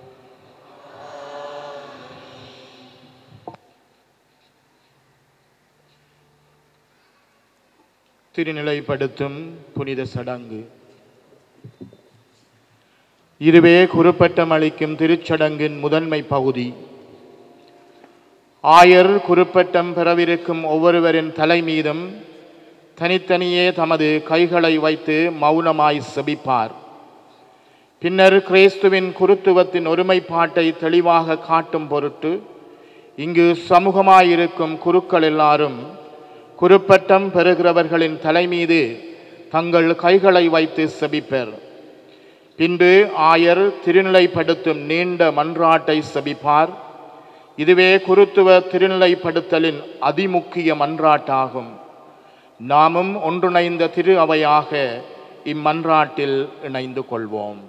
திருநிலைப்படுத்தும் புனித சடங்கு இதுவே குருப்பட்டம் அளிக்கும் திருச்சடங்கின் முதன்மை பகுதி ஆயர் குருப்பட்டம் பெறவிருக்கும் ஒவ்வொருவரின் தலை மீதும் தனித்தனியே தமது கைகளை வைத்து மௌனமாய் செபிப்பார் பின்னர் கிறிஸ்துவின் குருத்துவத்தின் ஒருமைப்பாட்டை தெளிவாக காட்டும் பொருட்டு இங்கு சமூகமாயிருக்கும் குருக்கள் எல்லாரும் குருப்பட்டம் பெறுகிறவர்களின் தலைமீது தங்கள் கைகளை வைத்து செபிப்பர் பின்பு ஆயர் திருநிலைப்படுத்தும் நீண்ட மன்றாட்டை செபிப்பார் இதுவே குருத்துவ திருநிலைப்படுத்தலின் அதிமுக்கிய மன்றாட்டாகும் நாமும் ஒன்றிணைந்த திரு அவையாக இம்மன்றாட்டில் இணைந்து கொள்வோம்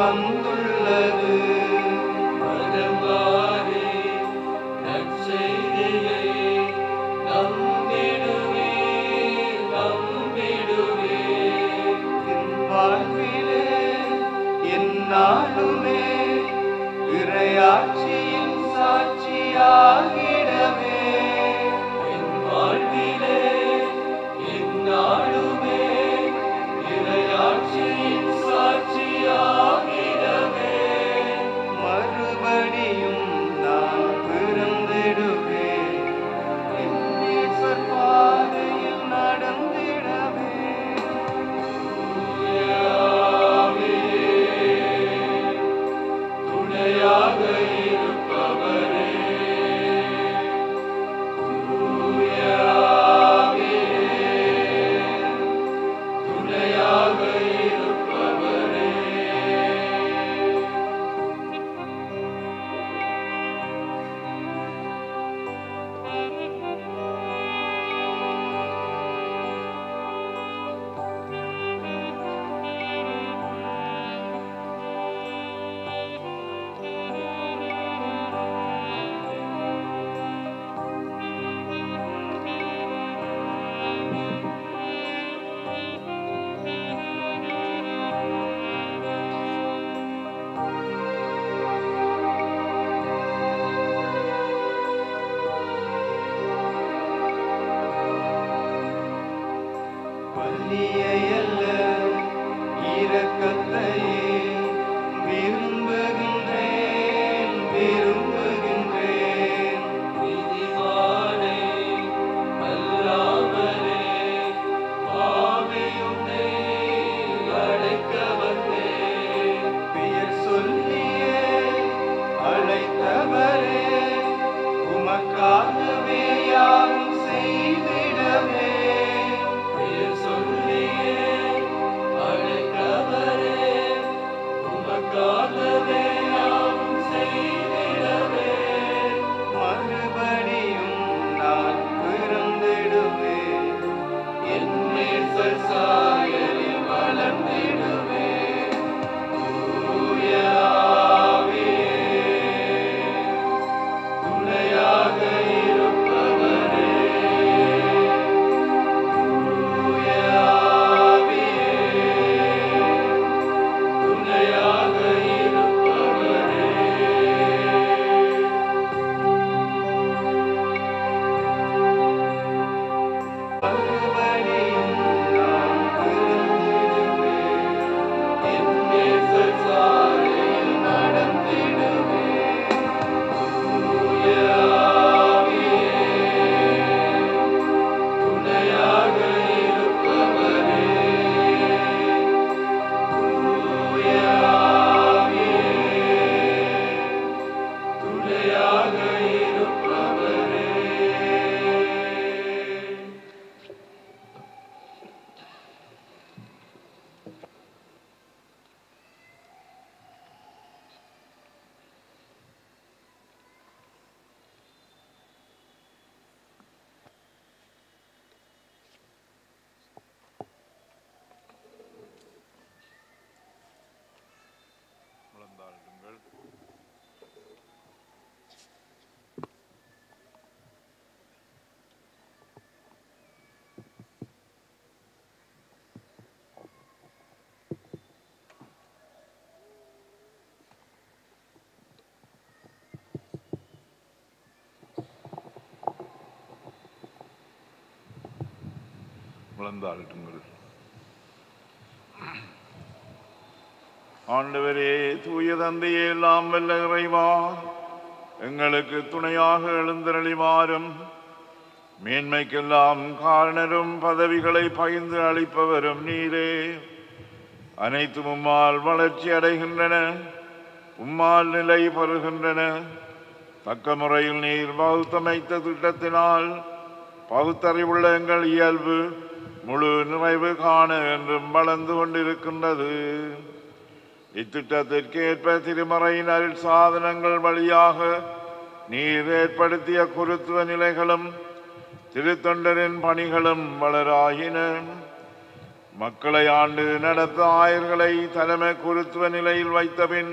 வந்துள்ளது பரந்தாரே நற்செய்தியை நம்பிடுவே நம்பிடுவே என் வாழ்விலே என்னாலுமே இறையாட்சியின் சாட்சியாகிடவே என் வாழ்விலே எந்நாளுமே இறையாட்சியின் சாட்சியாகிடவே மறுபடியும் நான் பிறந்திடுவேன் என் நேசர் பாதையில் நடந்திடவே துணையாக இருப்பவரே தூயாவே, துணையாக இருப்பவரே பள்ளியை அல்ல இரக்கத்தையே விரும்புகின்றேன் விரும்புகின்றேன் நீதிமானே அல்லாமலே பாவியுன்னே அழைக்க வந்தேன் பெயர் சொல்லியே அழைத்தவரே உமக்காகவே யாவும் செய்திடவே பெயர் சொல்லியே அழைத்தவரே உமக்காகவே யாவும் செய்திடவே மறுபடியும் நான் பிறந்திடுவேன் என் நேசர் சாயலில் வளர்ந்திடுவே துணையாக இருப்பவரே துணையாக இருப்பவரே மறுபடியும் நான் பிறந்திடுவேன் என் நேசர் சாலையில் நடந்திடுவே துணையாக இருப்பவரே துணையாக இருப்பவரே முழந்தாளுங்கள் முழந்தாளுங்கள் ஆண்டவரே தூய தந்தையே எல்லாம் வல்ல இறைவா எங்களுக்கு துணையாக எழுந்தருளிவாரும் மேன்மைக்கெல்லாம் காரணரும் பதவிகளை பகிர்ந்து அளிப்பவரும் நீரே அனைத்தும் உம்மால் வளர்ச்சி அடைகின்றன உம்மால் நிலை பெறுகின்றன தக்க முறையில் நீர் வகுத்தமைத்த திட்டத்தினால் பகுத்தறிவுள்ள எங்கள் இயல்பு முழு நிறைவு காண என்றும் வளர்ந்து கொண்டிருக்கின்றது இத்திட்டத்திற்கேற்ப திருமறையின் அருள் சாதனங்கள் வழியாக நீர் ஏற்படுத்திய குருத்துவ நிலைகளும் திருத்தொண்டரின் பணிகளும் வளராயின மக்களை ஆண்டு நடத்த ஆயர்களை தலைமை குருத்துவ நிலையில் வைத்தபின்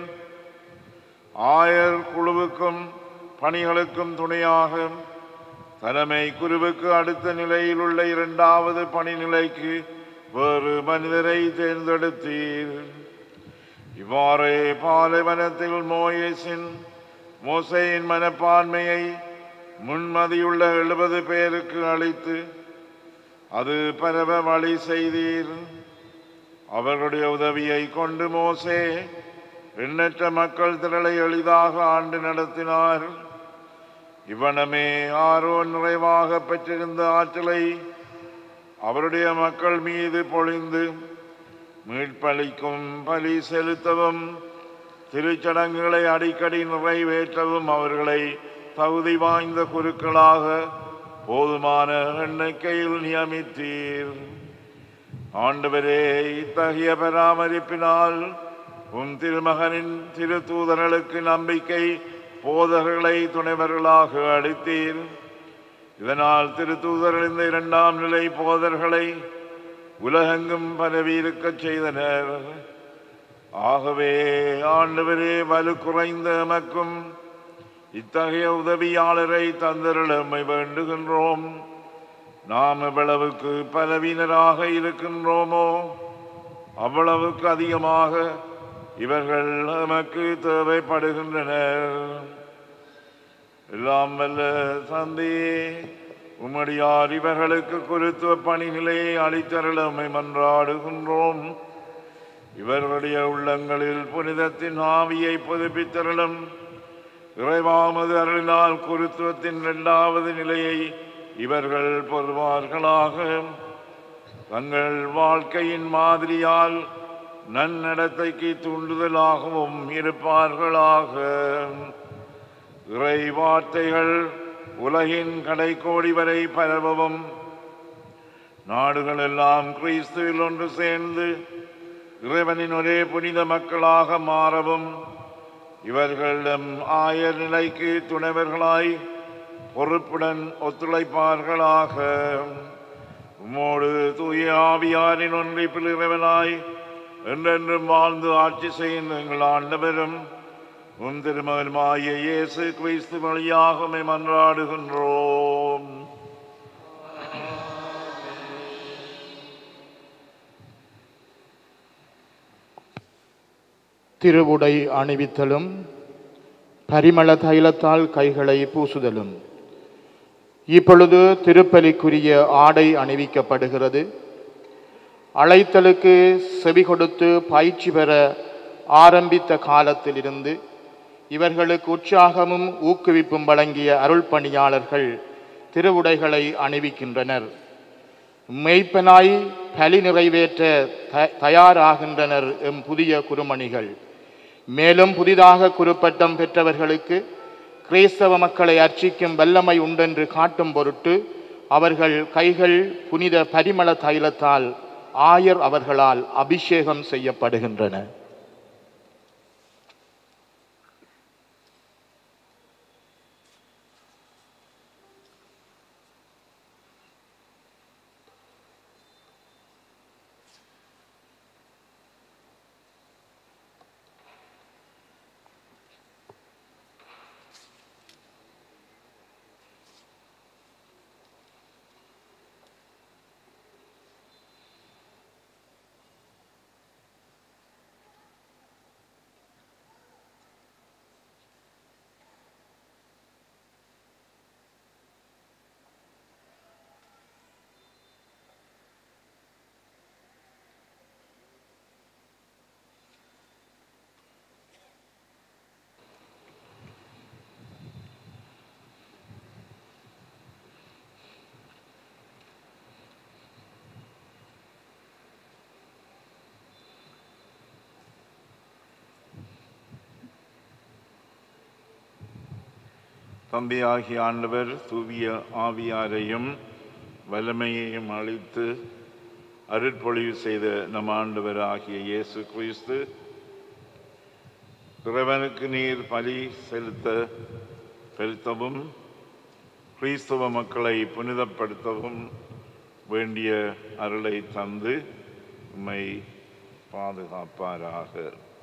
ஆயர் குழுவுக்கும் பணிகளுக்கும் துணையாக தலைமை குருவுக்கு அடுத்த நிலையில் உள்ள இரண்டாவது பணி நிலைக்கு வேறு மனிதரை தேர்ந்தெடுத்தீர் இவ்வாறே பாலைவனத்தில் மோயேசின் மோசையின் மனப்பான்மையை முன்மதியுள்ள எழுபது பேருக்கு அளித்து அது பரவ வழி செய்தீர் அவர்களுடைய உதவியை கொண்டு மோசே எண்ணற்ற மக்கள் திரளை எளிதாக ஆண்டு நடத்தினார் இவ்வனமே ஆரோன் நிறைவாக பெற்றிருந்த ஆற்றலை அவருடைய மக்கள் மீது பொழிந்து மீட்பளிக்கும் பலி செலுத்தவும் திருச்சடங்குகளை அடிக்கடி நிறைவேற்றவும் அவர்களை தகுதி வாய்ந்த குருக்களாக போதுமான எண்ணிக்கையில் நியமித்தீர் ஆண்டவரே இத்தகைய பராமரிப்பினால் உம் திருமகனின் திருத்தூதர்களுக்கு நம்பிக்கை போதகர்களை துணைவர்களாக அளித்தீர் இதனால் திருத்தூதர்கள் இந்த இரண்டாம் நிலை போதர்களை உலகெங்கும் பரவியிருக்கச் செய்தனர் ஆகவே ஆண்டவரே வலு குறைந்த எமக்கும் இத்தகைய உதவியாளரை தந்தருளமை வேண்டுகின்றோம் நாம் எவ்வளவுக்கு பலவீனராக இருக்கின்றோமோ அவ்வளவுக்கு அதிகமாக இவர்கள் நமக்கு தேவைப்படுகின்றனர் எல்லாம் வல்ல தந்தையே உம்மடியார் இவர்களுக்கு குருத்துவ பணிகளை அளித்தருளமை மன்றாடுகின்றோம் இவர்களுடைய உள்ளங்களில் புனிதத்தின் ஆவியை புதுப்பித்தருளும் இறைவாமது அருளினால் குருத்துவத்தின் இரண்டாவது நிலையை இவர்கள் பெறுவார்களாக தங்கள் வாழ்க்கையின் மாதிரியால் நன்னடத்தைக்கு தூண்டுதலாகவும் இருப்பார்களாக இறை வார்த்தைகள் உலகின் கடைக்கோடி வரை பரவவும் நாடுகள் எல்லாம் கிறிஸ்துவில் ஒன்று சேர்ந்து இறைவனின் ஒரே புனித மக்களாக மாறவும் இவர்களிடம் ஆயர் நிலைக்கு துணைவர்களாய் பொறுப்புடன் ஒத்துழைப்பார்களாக உம்மோடு தூய ஆவியாரின் ஒன்றிப்பில் இறைவனாய் என்றென்றும் வாழ்ந்து ஆட்சி செய்யும் எங்கள் ஆண்டவரும் உம் திருமகனுமாய இயேசு கிறிஸ்து வழியாக உம்மை மன்றாடுகின்றோம் திருவுடை அணிவித்தலும் பரிமள தைலத்தால் கைகளை பூசுதலும் இப்பொழுது திருப்பலிக்குரிய ஆடை அணிவிக்கப்படுகிறது அழைத்தலுக்கு செவி கொடுத்து பயிற்சி பெற ஆரம்பித்த காலத்திலிருந்து இவர்களுக்கு உற்சாகமும் ஊக்குவிப்பும் வழங்கிய அருள் பணியாளர்கள் திருவுடைகளை அணிவிக்கின்றனர் மெய்ப்பனாய் பலி நிறைவேற்ற த- தயாராகின்றனர் எம் புதிய குருமணிகள் மேலும் புதிதாக குருப்பட்டம் பெற்றவர்களுக்கு கிறிஸ்தவ மக்களை அர்ச்சிக்கும் வல்லமை உண்டென்று காட்டும் பொருட்டு அவர்கள் கைகள் புனித பரிமள தைலத்தால் ஆயர் அவர்களால் அபிஷேகம் செய்யப்படுகின்றன தந்தையாகிய ஆண்டவர் தூவிய ஆவியாரையும் வல்லமையையும் அளித்து அருட்பொழிவு செய்த நம் ஆண்டவர் ஆகிய இயேசு கிறிஸ்து இறைவனுக்கு நீர் பலி செலுத்த செலுத்தவும் கிறிஸ்தவ மக்களை புனிதப்படுத்தவும் வேண்டிய அருளை தந்து உம்மை பாதுகாப்பாராக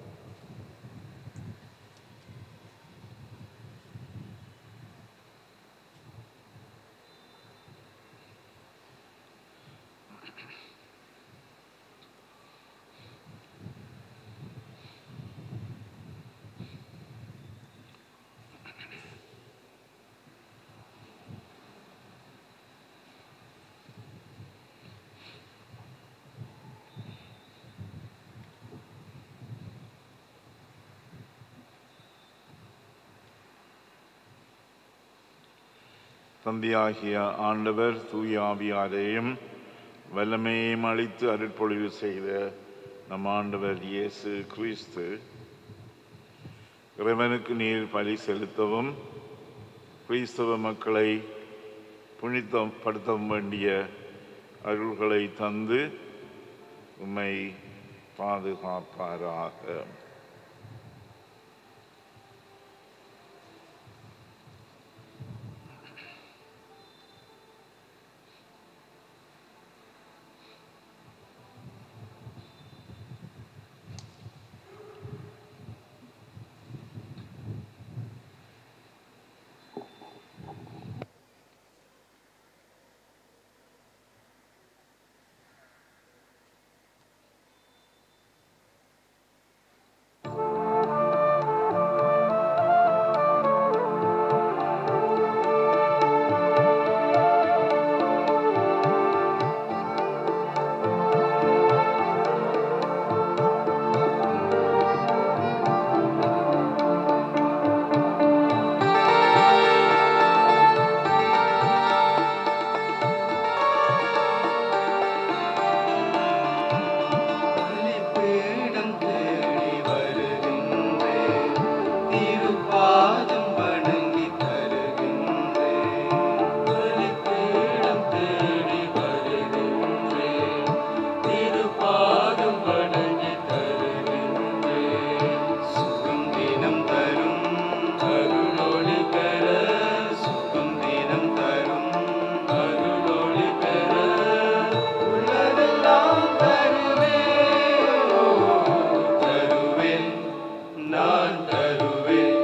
தந்தையாகிய ஆண்டவர் தூயாவியாரையும் வல்லமையையும் அளித்து அருட்பொழிவு செய்த நம் ஆண்டவர் இயேசு கிறிஸ்து இறைவனுக்கு நீர் பலி செலுத்தவும் கிறிஸ்தவ மக்களை புனிதப்படுத்தவும் வேண்டிய அருள்களை தந்து உம்மை பாதுகாப்பாராக பலிபீடம் தேடி வருகின்றேன் திருப்பாதம் வணங்கி தருகின்றேன் பலிபீடம் தேடி வருகின்றேன் திருப்பாதம் வணங்கி தருகின்றேன் சுகம் தினம் தரும் அருளொளி பெற சுகம் தினம் தரும் அருளொளி பெற உள்ளதெல்லாம் தருவேன் ஓ, தருவேன் நான் தருவேன்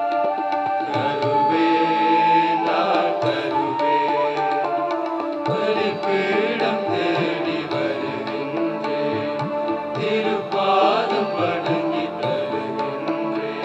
தருவேன் நான் தருவேன் பலிபீடம் தேடி வருகின்றேன் திருப்பாதம் வணங்கி தருகின்றேன்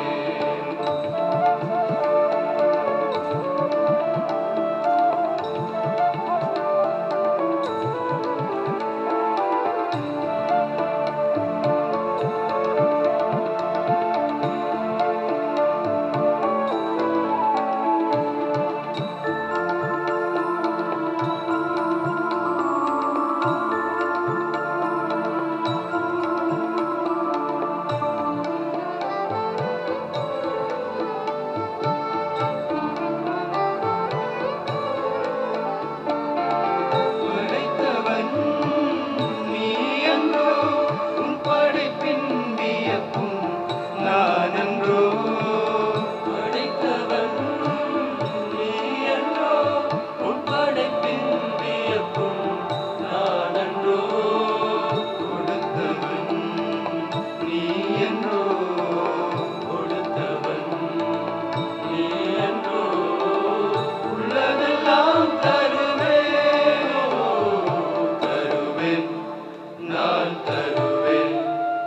படைத்தவன் நீ என்றோ உன் படைப்பின் வியப்பும் நான் என்றோ படைத்தவன் நீ என்றோ உன் படைப்பின் வியப்பும் நான் என்றோ கொடுத்தவன் நீ என்றோ கொடுத்தவன் நீ என்றோ உள்ளதெல்லாம் தருவேன் ஓ, தருவேன் நான் தருவேன்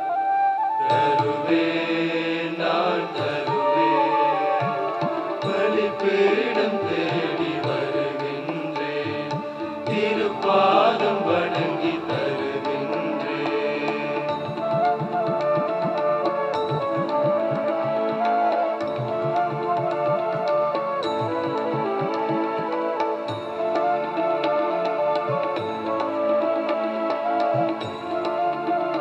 தருவேன் நான் தருவேன் பலிபீடம் தேடி வருகின்றேன் திருப்பாதம் வணங்கி தருகின்றேன் பலிபீடம்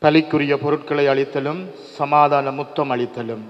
பலிக்குரிய பொருட்களை அளித்தலும் சமாதான முத்தம் அளித்தலும்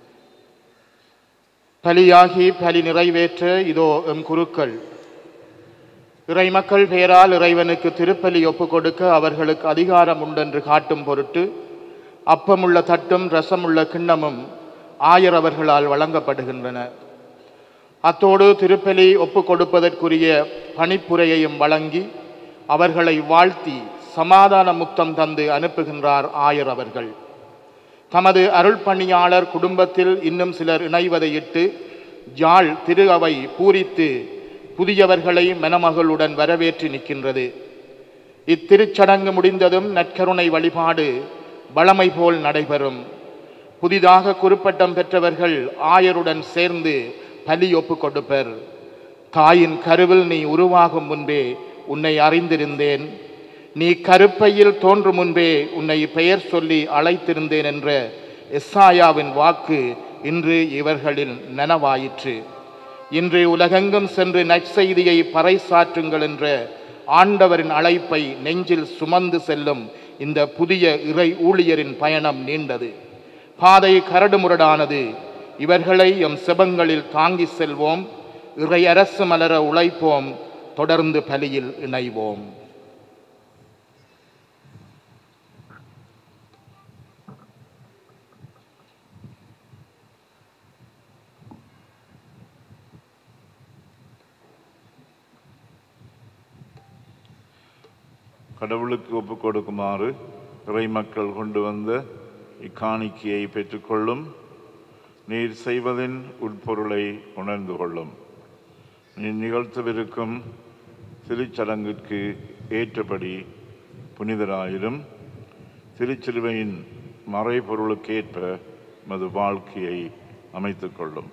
பலியாகி பலி நிறைவேற்ற இதோ எம் குருக்கள் இறைமக்கள் பெயரால் இறைவனுக்கு திருப்பலி ஒப்புக் கொடுக்க அவர்களுக்கு அதிகாரம் உண்டென்று காட்டும் பொருட்டு அப்பமுள்ள தட்டும் ரசமுள்ள கிண்ணமும் ஆயர் அவர்களால் வழங்கப்படுகின்றன அத்தோடு திருப்பலி ஒப்புக் கொடுப்பதற்குரிய பணிப்புரையையும் வழங்கி அவர்களை வாழ்த்தி சமாதான முத்தம் தந்து அனுப்புகின்றார் ஆயர் அவர்கள் தமது அருள் பணியாளர் குடும்பத்தில் இன்னும் சிலர் இணைவதையிட்டு யாழ் திரு அவை பூரித்து புதியவர்களை மணமகளுடன் வரவேற்று நிற்கின்றது இத்திருச்சடங்கு முடிந்ததும் நற்கருணை வழிபாடு வளமை போல் நடைபெறும் புதிதாக குறுப்பட்டம் பெற்றவர்கள் ஆயருடன் சேர்ந்து பலி ஒப்பு கொடுப்பர் தாயின் கருவில் நீ உருவாகும் முன்பே உன்னை அறிந்திருந்தேன் நீ கருப்பையில் தோன்றும் முன்பே உன்னை பெயர் சொல்லி அழைத்திருந்தேன் என்ற எஸ்ஸாயாவின் வாக்கு இன்று இவர்களில் நனவாயிற்று இன்று உலகெங்கும் சென்று நற்செய்தியை பறைசாற்றுங்கள் என்ற ஆண்டவரின் அழைப்பை நெஞ்சில் சுமந்து செல்லும் இந்த புதிய இறை ஊழியரின் பயணம் நீண்டது பாதை கரடுமுரடானது இவர்களை எம் செபங்களில் தாங்கி செல்வோம் இறை அரசு மலர உழைப்போம் தொடர்ந்து பலியில் இணைவோம் கடவுளுக்கு ஒப்புக் கொடுக்குமாறு இறை மக்கள் கொண்டு வந்த இக்காணிக்கையை பெற்றுக்கொள்ளும் நீர் செய்வதின் உட்பொருளை உணர்ந்து கொள்ளும் நீ நிகழ்த்தவிருக்கும் திருச்சடங்கிற்கு ஏற்றபடி புனிதராயிரும் திருச்சிலுவையின் மறைபொருளுக்கேற்ப மது வாழ்க்கையை அமைத்துக் கொள்ளும்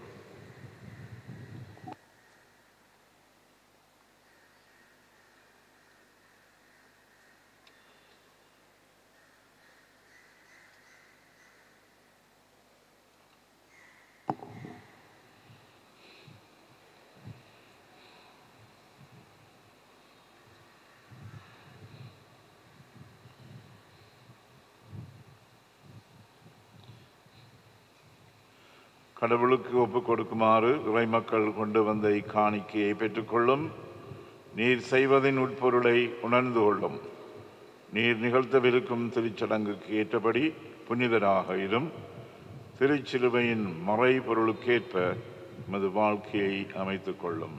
கடவுளுக்கு ஒப்புக் கொடுக்குமாறு இறைமக்கள் கொண்டு வந்த இக்காணிக்கையை பெற்றுக்கொள்ளும் நீர் செய்வதின் உட்பொருளை உணர்ந்து கொள்ளும் நீர் நிகழ்த்தவிருக்கும் திருச்சடங்குக்கு ஏற்றபடி புனிதராக இரும் திருச்சிலுவையின் மறைபொருளுக்கேற்ப மது வாழ்க்கையை அமைத்துக் கொள்ளும்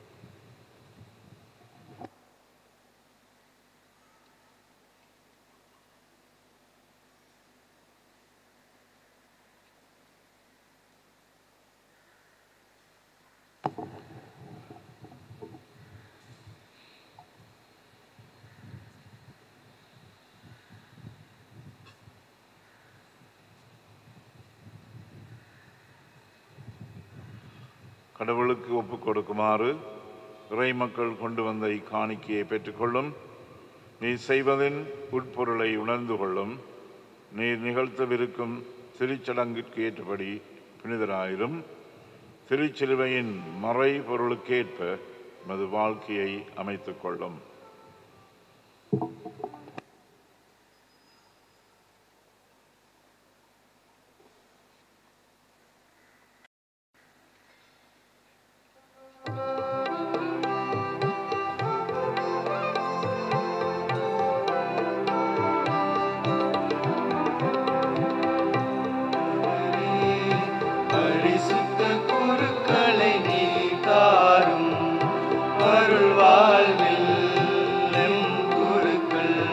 கடவுளுக்கு ஒப்புக் கொடுக்குமாறு இறை மக்கள் கொண்டு வந்த இக்காணிக்கையை பெற்றுக்கொள்ளும் நீ செய்வதின் உட்பொருளை உணர்ந்து கொள்ளும் நீர் நிகழ்த்தவிருக்கும் திருச்சடங்கிற்கு ஏற்றபடி புனிதராயிரும் திருச்சிலுவையின் மறை பொருளுக்கேற்ப மது வாழ்க்கையை அமைத்துக் கொள்ளும் பரிசுத்த குருக்களை நீ தாரும் அருள் வாழ்வில் எம் குருக்கள்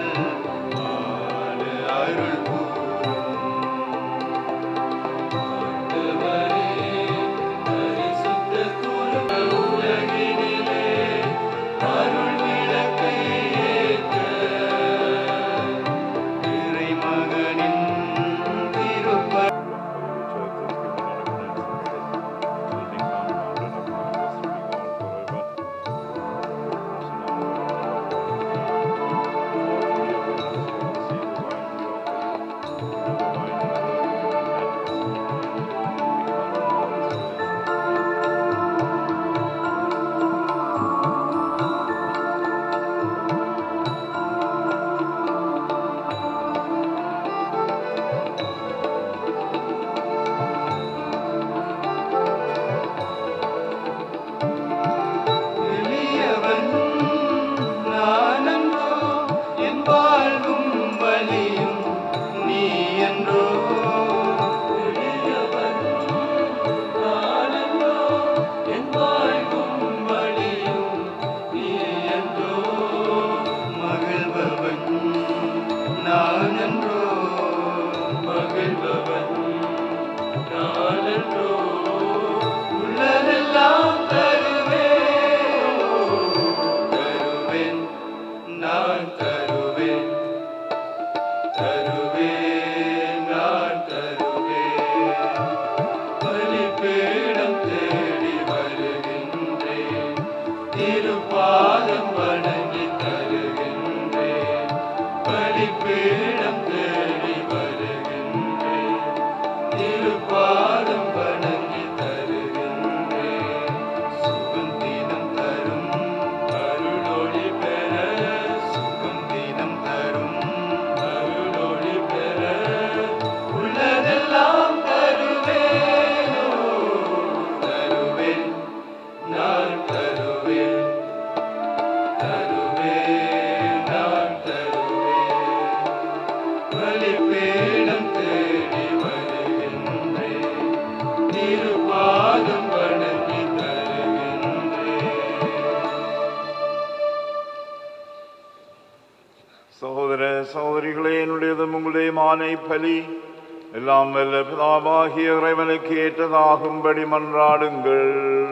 குர்பானை பலி எல்லாம் வல்ல பிதாவாகிய இறைவனுக்கு ஏற்றதாகும்படி மன்றாடுங்கள்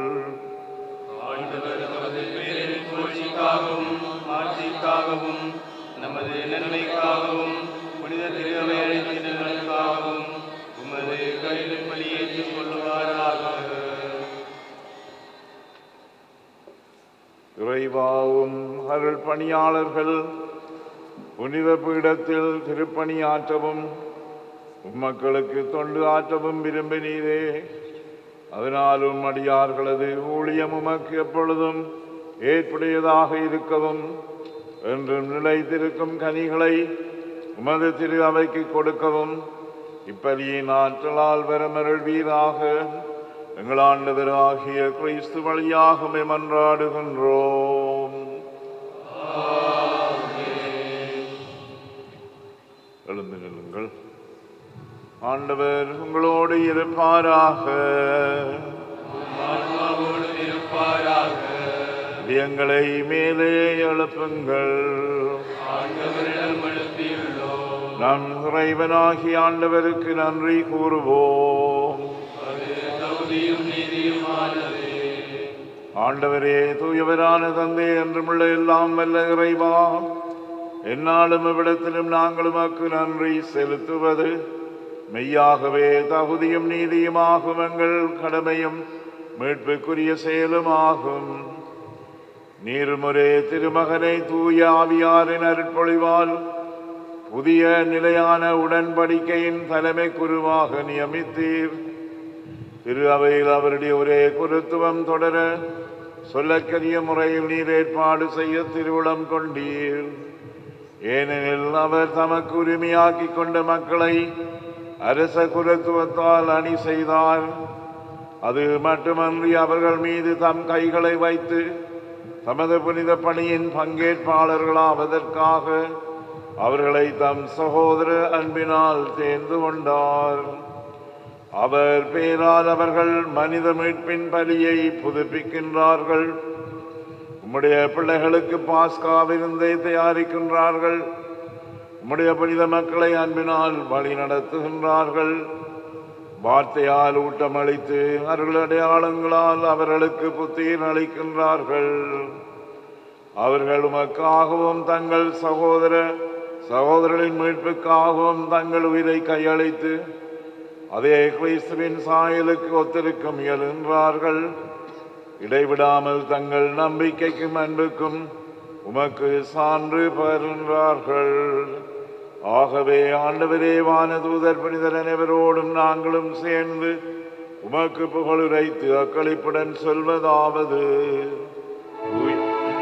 புகழ்ச்சிக்காகவும் ஆட்சிக்காகவும் நமது நன்மைக்காகவும் புனித திருவை அழைத்தினர்களுக்காகவும் உமது கையில் பலியேற்றுக் கொள்வாராக இறைவாவும் அருள் பணியாளர்கள் புனித பீடத்தில் திருப்பணியாற்றவும் உம்மக்களுக்கு தொண்டு ஆற்றவும் விரும்பினீரே அதனாலும் அடியார்களது ஊழியம் உமக்கு எப்பொழுதும் ஏற்புடையதாக இருக்கவும் என்றும் நிலைத்திருக்கும் கனிகளை உமது திரு அவைக்கு கொடுக்கவும் இப்பலியின் ஆற்றலால் வரமருள்வீராக எங்கள் ஆண்டவராகிய கிறிஸ்து வழியாக மன்றாடுகின்றோம் எழுந்து நில்லுங்கள் ஆண்டவர் உங்களோடு இருப்பாராக இதயங்களை மேலே எழுப்புங்கள் நம் இறைவனாகிய ஆண்டவருக்கு நன்றி கூறுவோம் ஆண்டவரே தூயவரான தந்தை என்றுமுள்ள எல்லாம் வல்ல இறைவா என்னாலும் இவ்விடத்திலும் நாங்கள் உமக்கு நன்றி செலுத்துவது மெய்யாகவே தகுதியும் நீதியுமாகும் எங்கள் கடமையும் மீட்புக்குரிய செயலுமாகும் நீர்முறை திருமகனை தூய ஆவியாரின் அருட்பொழிவால் புதிய நிலையான உடன்படிக்கையின் தலைமை குருவாக நியமித்தீர் திரு அவையில் அவருடைய ஒரே குருத்துவம் தொடர சொல்லக்கரிய முறையில் நீர் ஏற்பாடு செய்ய திருவுளம் கொண்டீர் ஏனெனில் அவர் தமக்கு உரிமையாக்கிக் கொண்ட மக்களை அரச குருத்துவத்தால் அணி செய்தார் அது மட்டுமன்றி அவர்கள் மீது தம் கைகளை வைத்து தமது புனித பணியின் பங்கேற்பாளர்களாவதற்காக அவர்களை தம் சகோதர அன்பினால் தேர்ந்து கொண்டார் அவர் பேரால் அவர்கள் மனித மீட்பின் பலியை புதுப்பிக்கின்றார்கள் உம்முடைய பிள்ளைகளுக்கு பாஸ்கா விருந்தை தயாரிக்கின்றார்கள் உம்முடைய புனித மக்களை அன்பினால் வழி நடத்துகின்றார்கள் வார்த்தையால் ஊட்டமளித்து அருள் அடையாளங்களால் அவர்களுக்கு புத்துயிர் அளிக்கின்றார்கள் அவர்கள் உமக்காகவும் தங்கள் சகோதர சகோதரர்களின் மீட்புக்காகவும் தங்கள் உயிரை கையளித்து அதே கிறிஸ்துவின் சாயலுக்கு ஒத்திருக்க முயலுகின்றார்கள் இடைவிடாமல் தங்கள் நம்பிக்கைக்கும் அன்புக்கும் உமக்கு சான்று பெறுகின்றார்கள் ஆகவே ஆண்டவரே வானதூதர் புனிதர் அனைவரோடும் நாங்களும் சேர்ந்து உமக்கு புகழுரைத்து அக்களிப்புடன் சொல்வதாவது உய்-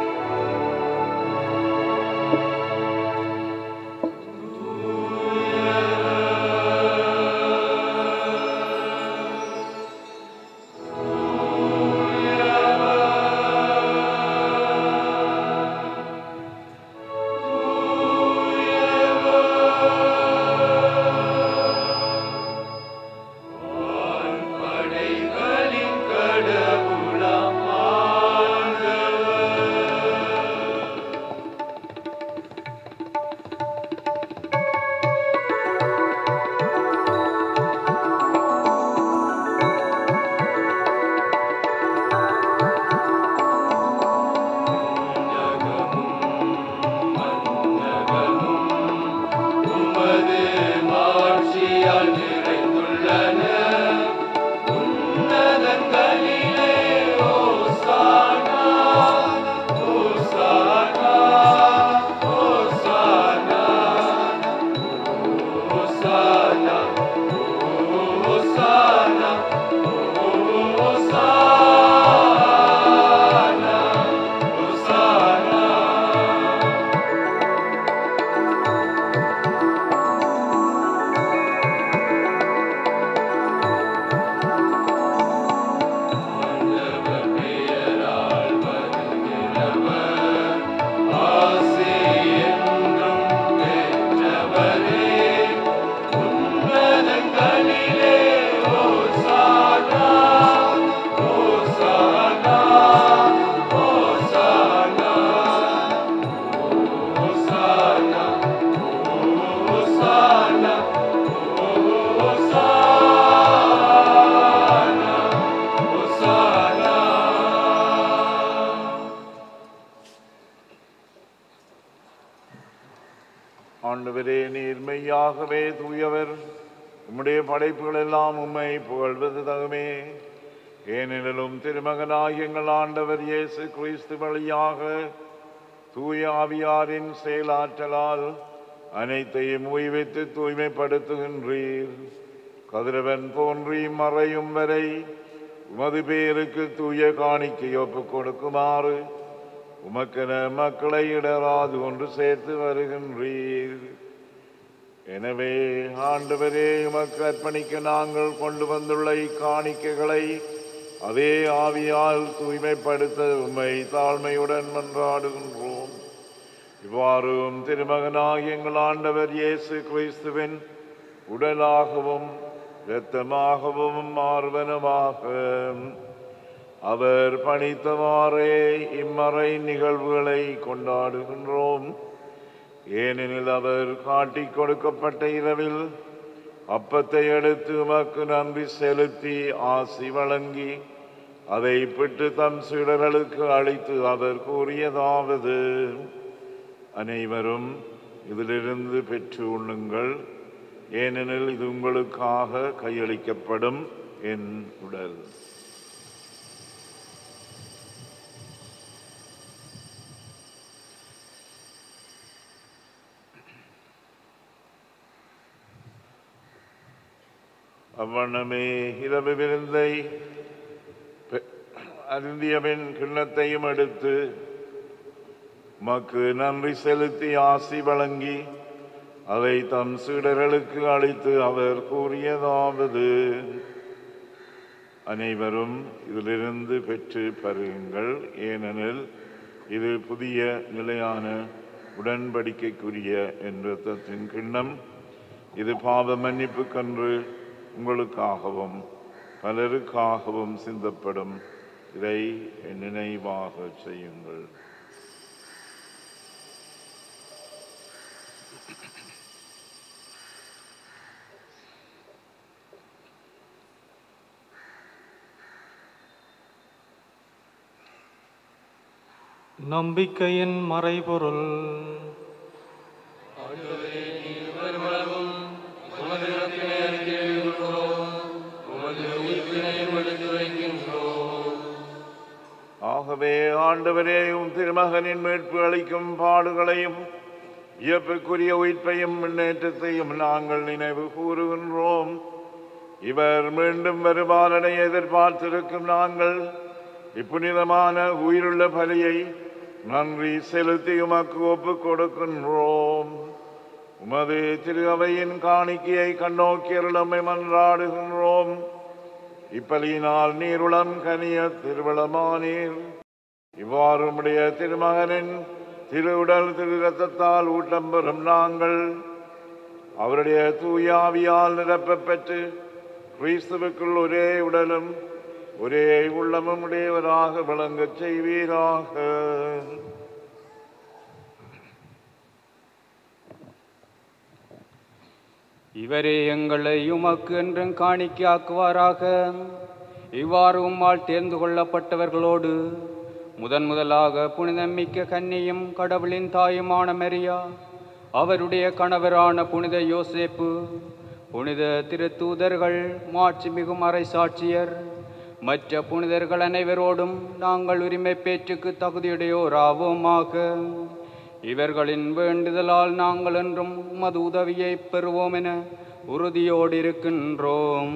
படைகளின் கடவுளாம் ஆண்டவர் உமது மாட்சியால் நிறைந்துள்ளன உன்னதங்களிலே ஓசானா ஓசானா ஓசானா ஓசானா ஓசானா ஓசானா ஓசானா ஆண்டவர் பெயரால் வருகிறவர் ஆசி என்றும் பெற்றவரே உன்னதங்களிலே ஓசானா ஓசானா ஓசானா ஓசானா ஓசானா மெய்யாகவே தூயவர் உம்முடைய படைப்புகள் எல்லாம் உம்மை புகழ்வது தகுமே ஏனெனிலும் திருமகனாகிய எங்கள் ஆண்டவர் இயேசு கிறிஸ்து வழியாக தூய ஆவியாரின் செயலாற்றலால் அனைத்தையும் உய்வித்து தூய்மைப்படுத்துகின்றீர் கதிரவன் தோன்றி மறையும் வரை உமது பேருக்கு தூய காணிக்கை ஒப்புக் கொடுக்குமாறு உமக்கென மக்களை இடராது ஒன்று சேர்த்து வருகின்றீர் எனவே ஆண்டவரே உமக்கு அர்ப்பணிக்க நாங்கள் கொண்டு வந்துள்ள இக்காணிக்கைகளை அதே ஆவியால் தூய்மைப்படுத்த உம்மை தாழ்மையுடன் மன்றாடுகின்றோம் இவ்வாறும் திருமகனாகிய எங்கள் ஆண்டவர் இயேசு கிறிஸ்துவின் உடலாகவும் இரத்தமாகவும் மார்பனமாக அவர் பணித்தவாறே இம்மறை நிகழ்வுகளை கொண்டாடுகின்றோம் ஏனெனில் அவர் காட்டிக் கொடுக்கப்பட்ட இரவில் அப்பத்தை எடுத்து உமக்கு நன்றி செலுத்தி ஆசி வழங்கி அதை பிட்டு தம் சீடர்களுக்கு அளித்து அவர் கூறியதாவது அனைவரும் இதிலிருந்து பெற்று உண்ணுங்கள் ஏனெனில் இது உங்களுக்காக கையளிக்கப்படும் என் உடல் அவ்வண்ணமே இரவு விருந்தை பெ- அருந்தியபின் கிண்ணத்தையும் எடுத்து மக்கு நன்றி செலுத்தி ஆசி வழங்கி அதை தம் சீடர்களுக்கு அளித்து அவர் கூறியதாவது அனைவரும் இதிலிருந்து பெற்று பருகுங்கள் ஏனெனில் இது புதிய நிலையான உடன்படிக்கைக்குரிய என் இரத்தத்தின் கிண்ணம் இது பாவ மன்னிப்புக்கன்று உங்களுக்காகவும் பலருக்காகவும் சிந்தப்படும் இதை என் நினைவாக செய்யுங்கள் நம்பிக்கையின் மறைபொருள் வருமளவும் உமது இறப்பினை அறிக்கையிடுகின்றோம் உமது உயிர்ப்பினையும் எடுத்துரைக்கின்றோம் ஆகவே ஆண்டவரே உம் திருமகனின் மீட்பு அளிக்கும் பாடுகளையும் இயப்புக்குரிய உயிர்ப்பையும் முன்னேற்றத்தையும் நாங்கள் நினைவு கூறுகின்றோம் இவர் மீண்டும் வருவாரனை எதிர்பார்த்திருக்கும் நாங்கள் இப்புனிதமான உயிருள்ள பலியை நன்றி செலுத்தி உமக்கு ஒப்புக் கொடுக்கின்றோம் உமது திரு அவையின் காணிக்கையை கண்ணோக்கியருளமை மன்றாடுகின்றோம் இப்பலியினால் நீருளம் கனிய திருவிழமானீர் இவ்வாறு உம்முடைய திருமகனின் திருவுடல் திரு ரத்தத்தால் ஊட்டம் பெறும் நாங்கள் அவருடைய தூயாவியால் நிரப்பப் பெற்று கிறிஸ்துவுக்குள் ஒரே உடலும் ஒரே உள்ளமும் உடையவராக விளங்கச் செய்வீராக இவரே எங்களை உமக்கு என்றும் காணிக்கையாக்குவாராக இவ்வாறு உம்மால் தேர்ந்து கொள்ளப்பட்டவர்களோடு முதன் முதலாக புனிதமிக்க கன்னியும் கடவுளின் தாயுமான மெரியா அவருடைய கணவரான புனித யோசேப்பு புனித திருத்தூதர்கள் மாட்சிமிகு மறை சாட்சியர் மற்ற புனிதர்கள் அனைவரோடும் நாங்கள் உரிமை பேச்சுக்கு தகுதியுடையோராவோமாக இவர்களின் வேண்டுதலால் நாங்கள் என்றும் உமது உதவியை பெறுவோம் என உறுதியோடு இருக்கின்றோம்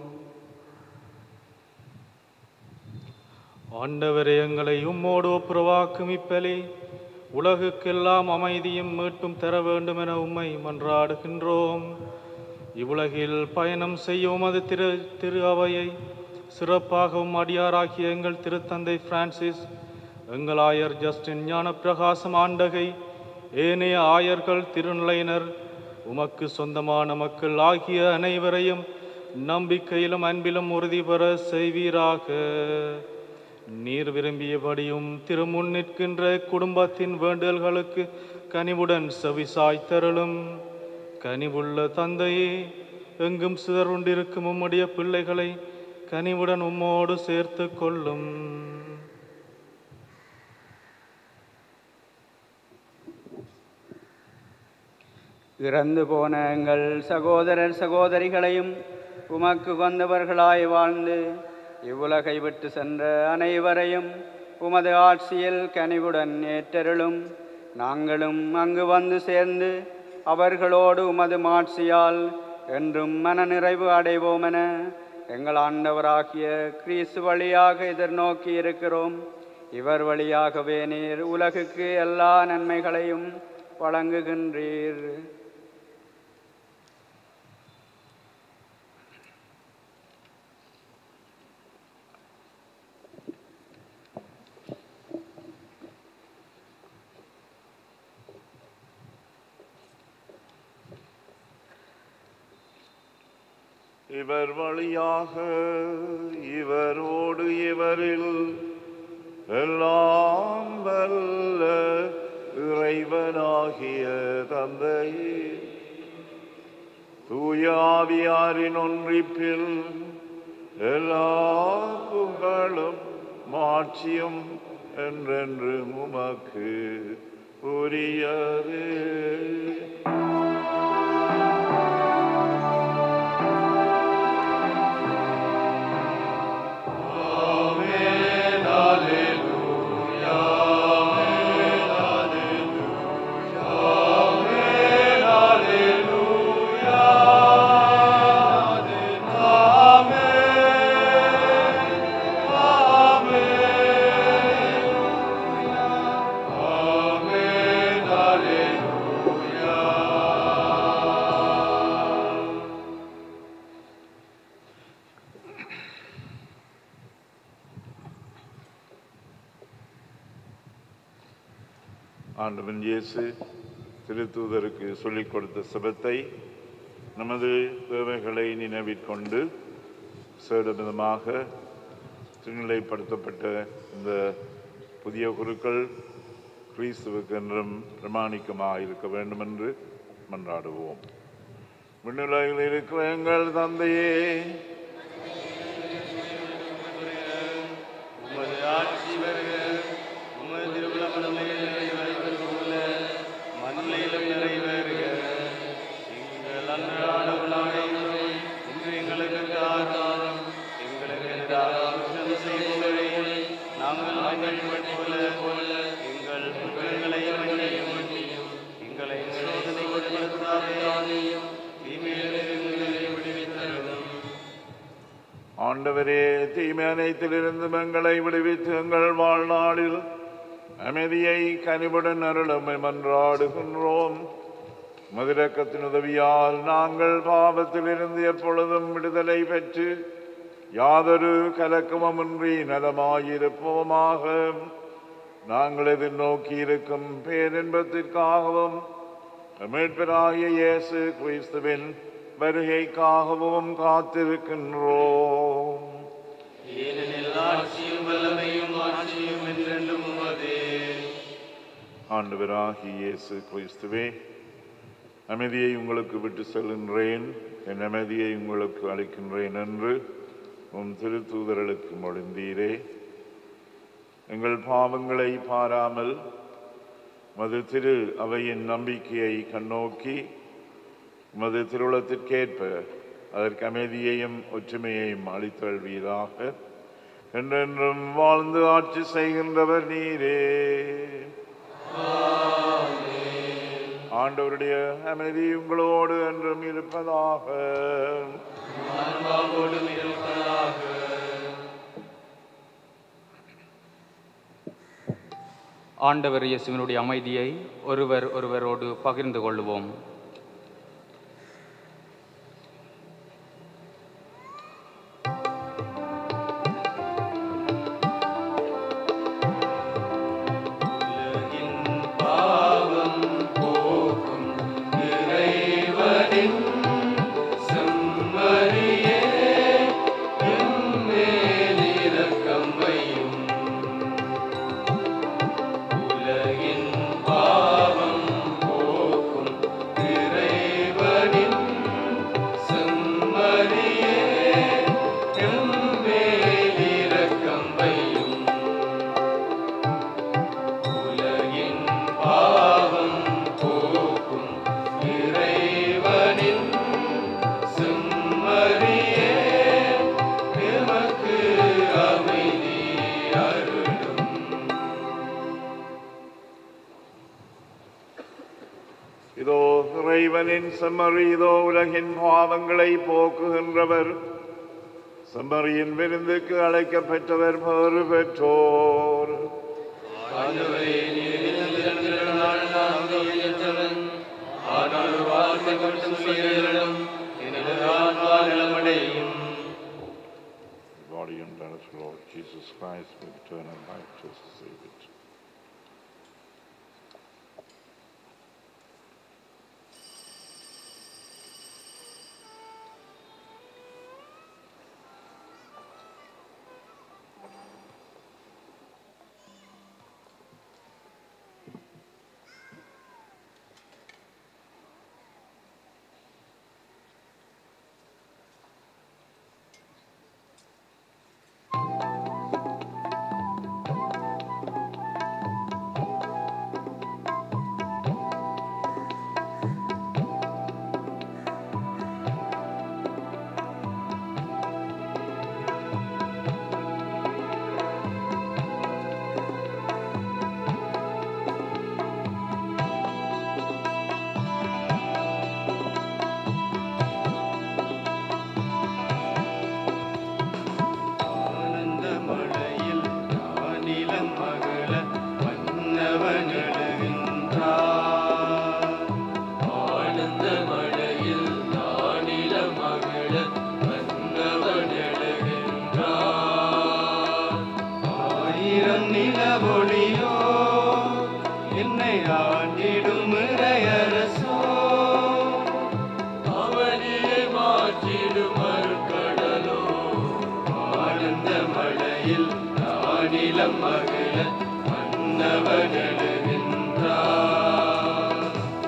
ஆண்டவரே எங்களை உம்மோடு ஒப்புரவாக்கும் இப்பலி உலகுக்கெல்லாம் அமைதியும் மீட்டும் தர வேண்டும் என உம்மை மன்றாடுகின்றோம் இவ்வுலகில் பயணம் செய்ய உமது திரு திரு அவையை சிறப்பாகவும் அடியாராகிய எங்கள் திருத்தந்தை பிரான்சிஸ் எங்கள் ஆயர் ஜஸ்டின் ஞானப்பிரகாசம் ஆண்டகை ஏனைய ஆயர்கள் திருநிலையினர் உமக்கு சொந்தமான மக்கள் ஆகிய அனைவரையும் நம்பிக்கையிலும் அன்பிலும் உறுதி பெற செய்வீராக நீர் விரும்பியபடியும் திருமுன் நிற்கின்ற குடும்பத்தின் வேண்டுதல்களுக்கு கனிவுடன் செவிசாய்த்தருளும் கனிவுள்ள தந்தையே எங்கும் சிதறுண்டிருக்கும் உம்முடைய பிள்ளைகளை கனிவுடன் உம்மோடு சேர்த்து கொள்ளும் இறந்து போன எங்கள் சகோதரர் சகோதரிகளையும் உமக்கு வந்தவர்களாய் வாழ்ந்து இவ்வுலகை விட்டு சென்ற அனைவரையும் உமது ஆட்சியில் கனிவுடன் ஏற்றருளும் நாங்களும் அங்கு வந்து சேர்ந்து அவர்களோடு உமது மாட்சியால் என்றும் மனநிறைவு அடைவோமென எங்கள் ஆண்டவராகிய கிறிஸ்து வழியாக எதிர்நோக்கி இருக்கிறோம் இவர் வழியாகவே நீர் உலகுக்கு எல்லா நன்மைகளையும் வழங்குகின்றீர் இவர் வழியாக இவரோடு இவரில் எல்லாம் வல்ல இறைவனாகிய தந்தையே தூயாவியாரின் ஒன்றிப்பில் எல்லா புகழும் மாட்சியும் என்றென்று உமக்கு உரியது ஆண்டவன் இயேசு திருத்தூதருக்கு சொல்லிக் கொடுத்த சுபத்தை நமது தேவைகளை நினைவிற்கொண்டு சேடமிதமாக திருநிலைப்படுத்தப்பட்ட இந்த புதிய குருக்கள் கிறிஸ்துவுக்கு என்றும் பிரமாணிக்கமாக இருக்க வேண்டும் என்று மன்றாடுவோம் விண்ணுலகில் இருக்கிற எங்கள் தந்தையே உமது ஆட்சி வருக உமது திருவிழமனம் நிறைவேறுவது போல மண்ணிலும் நிறைவேறுக எங்கள் அன்றாட உணவை இன்று எங்களுக்கு தாரும் எங்களுக்கு எதிராக குற்றம் செய்பவரை நாங்கள் மன்னிப்பது போல போல எங்கள் குற்றங்களை மன்னியும் எங்களை சோதனைக்கு உட்படுத்தாதேயும் தீமையிலிருந்து எங்களை விடுவித்தருளும் ஆண்டவரே தீமை அனைத்திலிருந்து எங்களை விடுவித்து எங்கள் வாழ்நாளில் அமைதியை கனிவுடன் அருளமை மன்றாடுகின்றோம் மதுரக்கத்தின் உதவியால் நாங்கள் பாவத்திலிருந்து எப்பொழுதும் விடுதலை பெற்று யாதொரு கலக்கமுமின்றி நலமாயிருப்போமாக நாங்கள் எதிர்நோக்கி இருக்கும் பேரின்பத்திற்காகவும் மீட்பராகிய இயேசு கிறிஸ்துவின் வருகைக்காகவும் காத்திருக்கின்றோம் ஏனெனில் ஆட்சியும் வல்லமையும் ஆட்சியும் என்றென்றும் உமதே ஆண்டவராகிய இயேசு கிறிஸ்துவே அமைதியை உங்களுக்கு விட்டு செல்கின்றேன் என் அமைதியை உங்களுக்கு அளிக்கின்றேன் என்று உம் திருத்தூதர்களுக்கு மொழிந்தீரே எங்கள் பாவங்களை பாராமல் மது திரு அவையின் நம்பிக்கையை கண்ணோக்கி உமது திருவுளத்திற்கேற்ப அதற்கு அமைதியையும் ஒற்றுமையையும் அளித்தல்வீராக என்றென்றும் வாழ்ந்து ஆட்சி செய்கின்றவர் நீரே ஆண்டவருடைய அமைதி உங்களோடு என்றும் இருப்பதாக ஆன்மாவோடும் இருப்பதாக ஆண்டவர் இயேசுவினுடைய அமைதியை ஒருவர் ஒருவரோடு பகிர்ந்து கொள்வோம் உலகின் பாவம் போக்கும் இறைவனின் செம்மறியே எம்மேல் இரக்கம் வையும் உலகின் பாவம் போக்கும் செம்மறியதோ உலகின் பாவங்களை போக்குகின்றவர் செம்மறியின் விருந்துக்கு அழைக்கப்பெற்றவர் பேறு பெற்றோர் ஆண்டவரே நீர் விருந்திருக்கிற நாள் நான் உதவியற்றவன் ஆனால் ஒரு வார்த்தை மட்டும் சொல்லிடம் எனது ஆன்மா நலமடையும் body and blood of Lord Jesus Christ with eternal life just to save it. ஆனந்த மழையில் நானிலம் மகள மன்னவன் எழுகின்றார் ஆனந்த மழையில் நானில மகள மன்னவன் எழுகின்றார் ஆயிரம் நிலவொளியோ என்னை ஆண்டிடும் இறையரசோ அவனியை மாற்றிடும் அருட்கடலோ ஆனந்த மழையில் நானிலம் மகள மன்னவன் எழுகின்றார்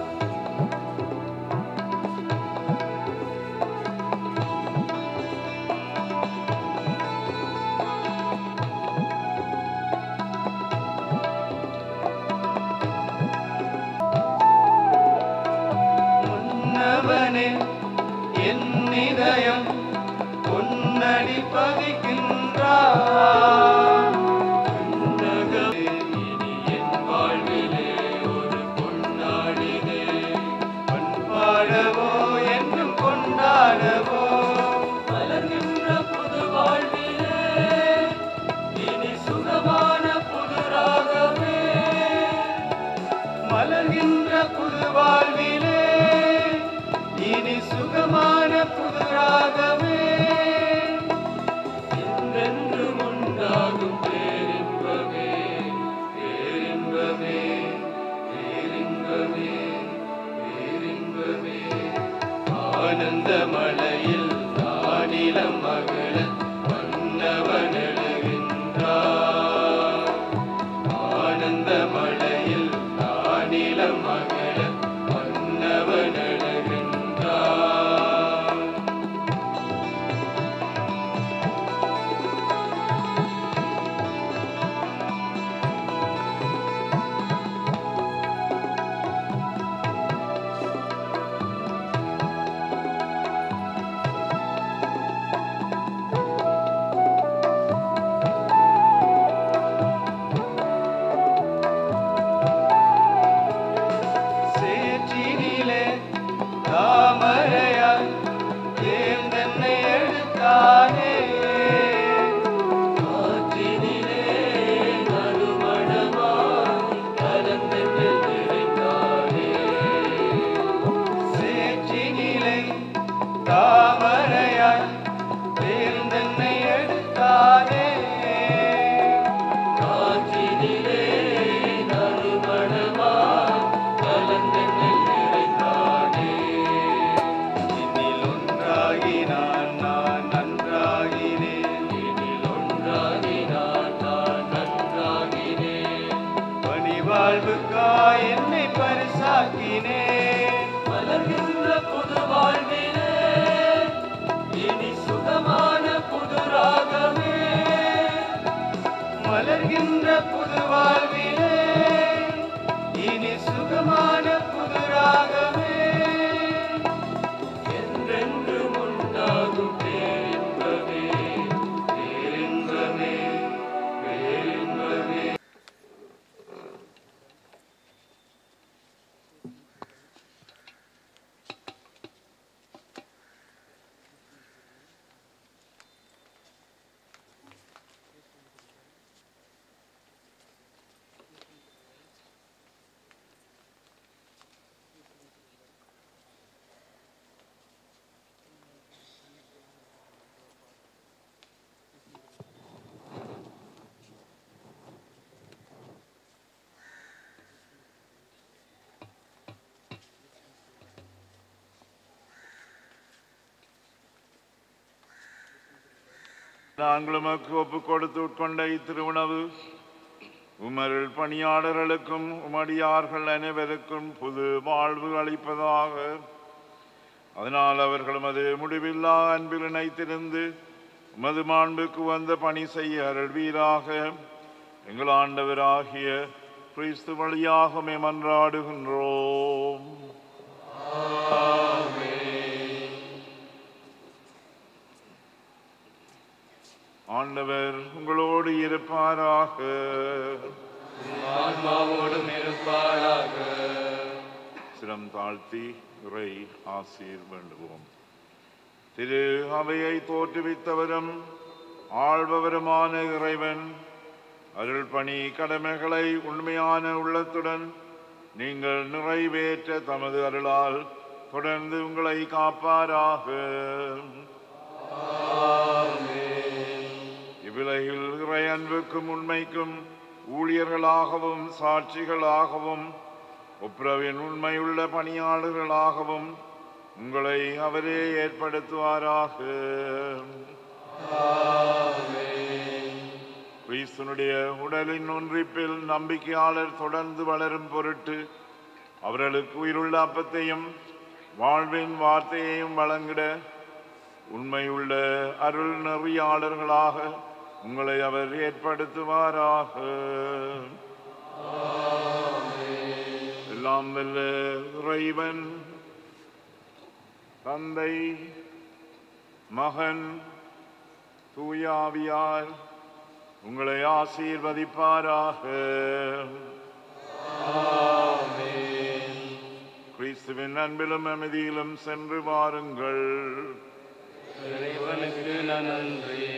முன்னவனே என் இதயம் பொன்னடி பதிக்கின்றார் உன்னகமே இனி என் வாழ்விலே ஒரு பொன்னாடினே பண்பாடவோ என்றும் கொண்டாடவோ மலர்கின்ற புது வாழ்விலே இனி சுகமான புது ராகமே மலர்கின்ற புது வாழ்விலே இனி சுகமான புது ராகமே என்றென்றும் உண்டாகும் பேரின்பமே பேரின்பமே பேரின்பமே பேரின்பமே ஆனந்த மழையில் நானிலம் மகள மன்னவன் எழுகின்றார் ஆனந்த மழையில் நானிலம் மகள மன்னவன் எழுகின்றார் சேற்றினிலே தாமரையாய் தேர்ந்தென்னை எடுத்தானே காற்றினிலே நறுமணமாய் கலந்தென்னில் நிறைந்தானே சேற்றினிலே தாமரையாய் தேர்ந்தென்னை எடுத்தானே காற்றினிலே நறுமணமாய் கலந்தென்னில் நிறைந்தானே இன்னில் ஒன்றாகி நான் நான் நன்றாகினேன் இதில் ஒன்றாகி நான் நான் நன்றாகினேன் பணிவாழ்வுக்காய் என்னை பரிசாக்கினேன் மலர்கின்ற புது வாழ்விலே இனி சுகமான புது ராகமே மலர்கின்ற புது வாழ்விலே இனி சுகமான புது ராகமே என்றென்றும் உண்டாகும் பேரின்பமே பேரின்பமே பேரின்பமே நாங்கள் உமக்கு ஒப்பு கொடுத்து உட்கொண்ட இத்திருவுணவு உமருள் பணியாளர்களுக்கும் உமடியார்கள் அனைவருக்கும் புது வாழ்வு அளிப்பதாக அதனால் அவர்களும் அது முடிவில்லா அன்பில் இணைத்திருந்து உமது மாண்புக்கு வந்த பணி செய்ய அருள்வீராக எங்கள் ஆண்டவராகிய கிறிஸ்து வழியாக மன்றாடுகின்றோம் ஆண்டவர் உங்களோடு இருப்பாராக ஆன்மாவோடும் இருப்பாராக சிரம் தாழ்த்தி இறை ஆசீர் வேண்டுவோம் திரு அவையை தோற்றுவித்தவரும் ஆள்பவருமான இறைவன் அருள் பணி கடமைகளை உண்மையான உள்ளத்துடன் நீங்கள் நிறைவேற்ற தமது அருளால் தொடர்ந்து உங்களை காப்பாராக இவ்விலையில் இறை அன்புக்கும் உண்மைக்கும் ஊழியர்களாகவும் சாட்சிகளாகவும் ஒப்புரவின் உண்மையுள்ள பணியாளர்களாகவும் உங்களை அவரே ஏற்படுத்துவாராக கிறிஸ்துனுடைய உடலின் ஒன்றிப்பில் நம்பிக்கையாளர் தொடர்ந்து வளரும் பொருட்டு அவர்களுக்கு உயிருள்ள அப்பத்தையும் வாழ்வின் வார்த்தையையும் வழங்கிட உண்மையுள்ள அருள் நெறியாளர்களாக உங்களை அவர் ஏற்படுத்துவாராக எல்லாம் வல்ல இறைவன் தந்தை மகன் தூயாவியார் உங்களை ஆசீர்வதிப்பாராக கிறிஸ்துவின் அன்பிலும் அமைதியிலும் சென்று வாருங்கள் இறைவனுக்கு நன்றி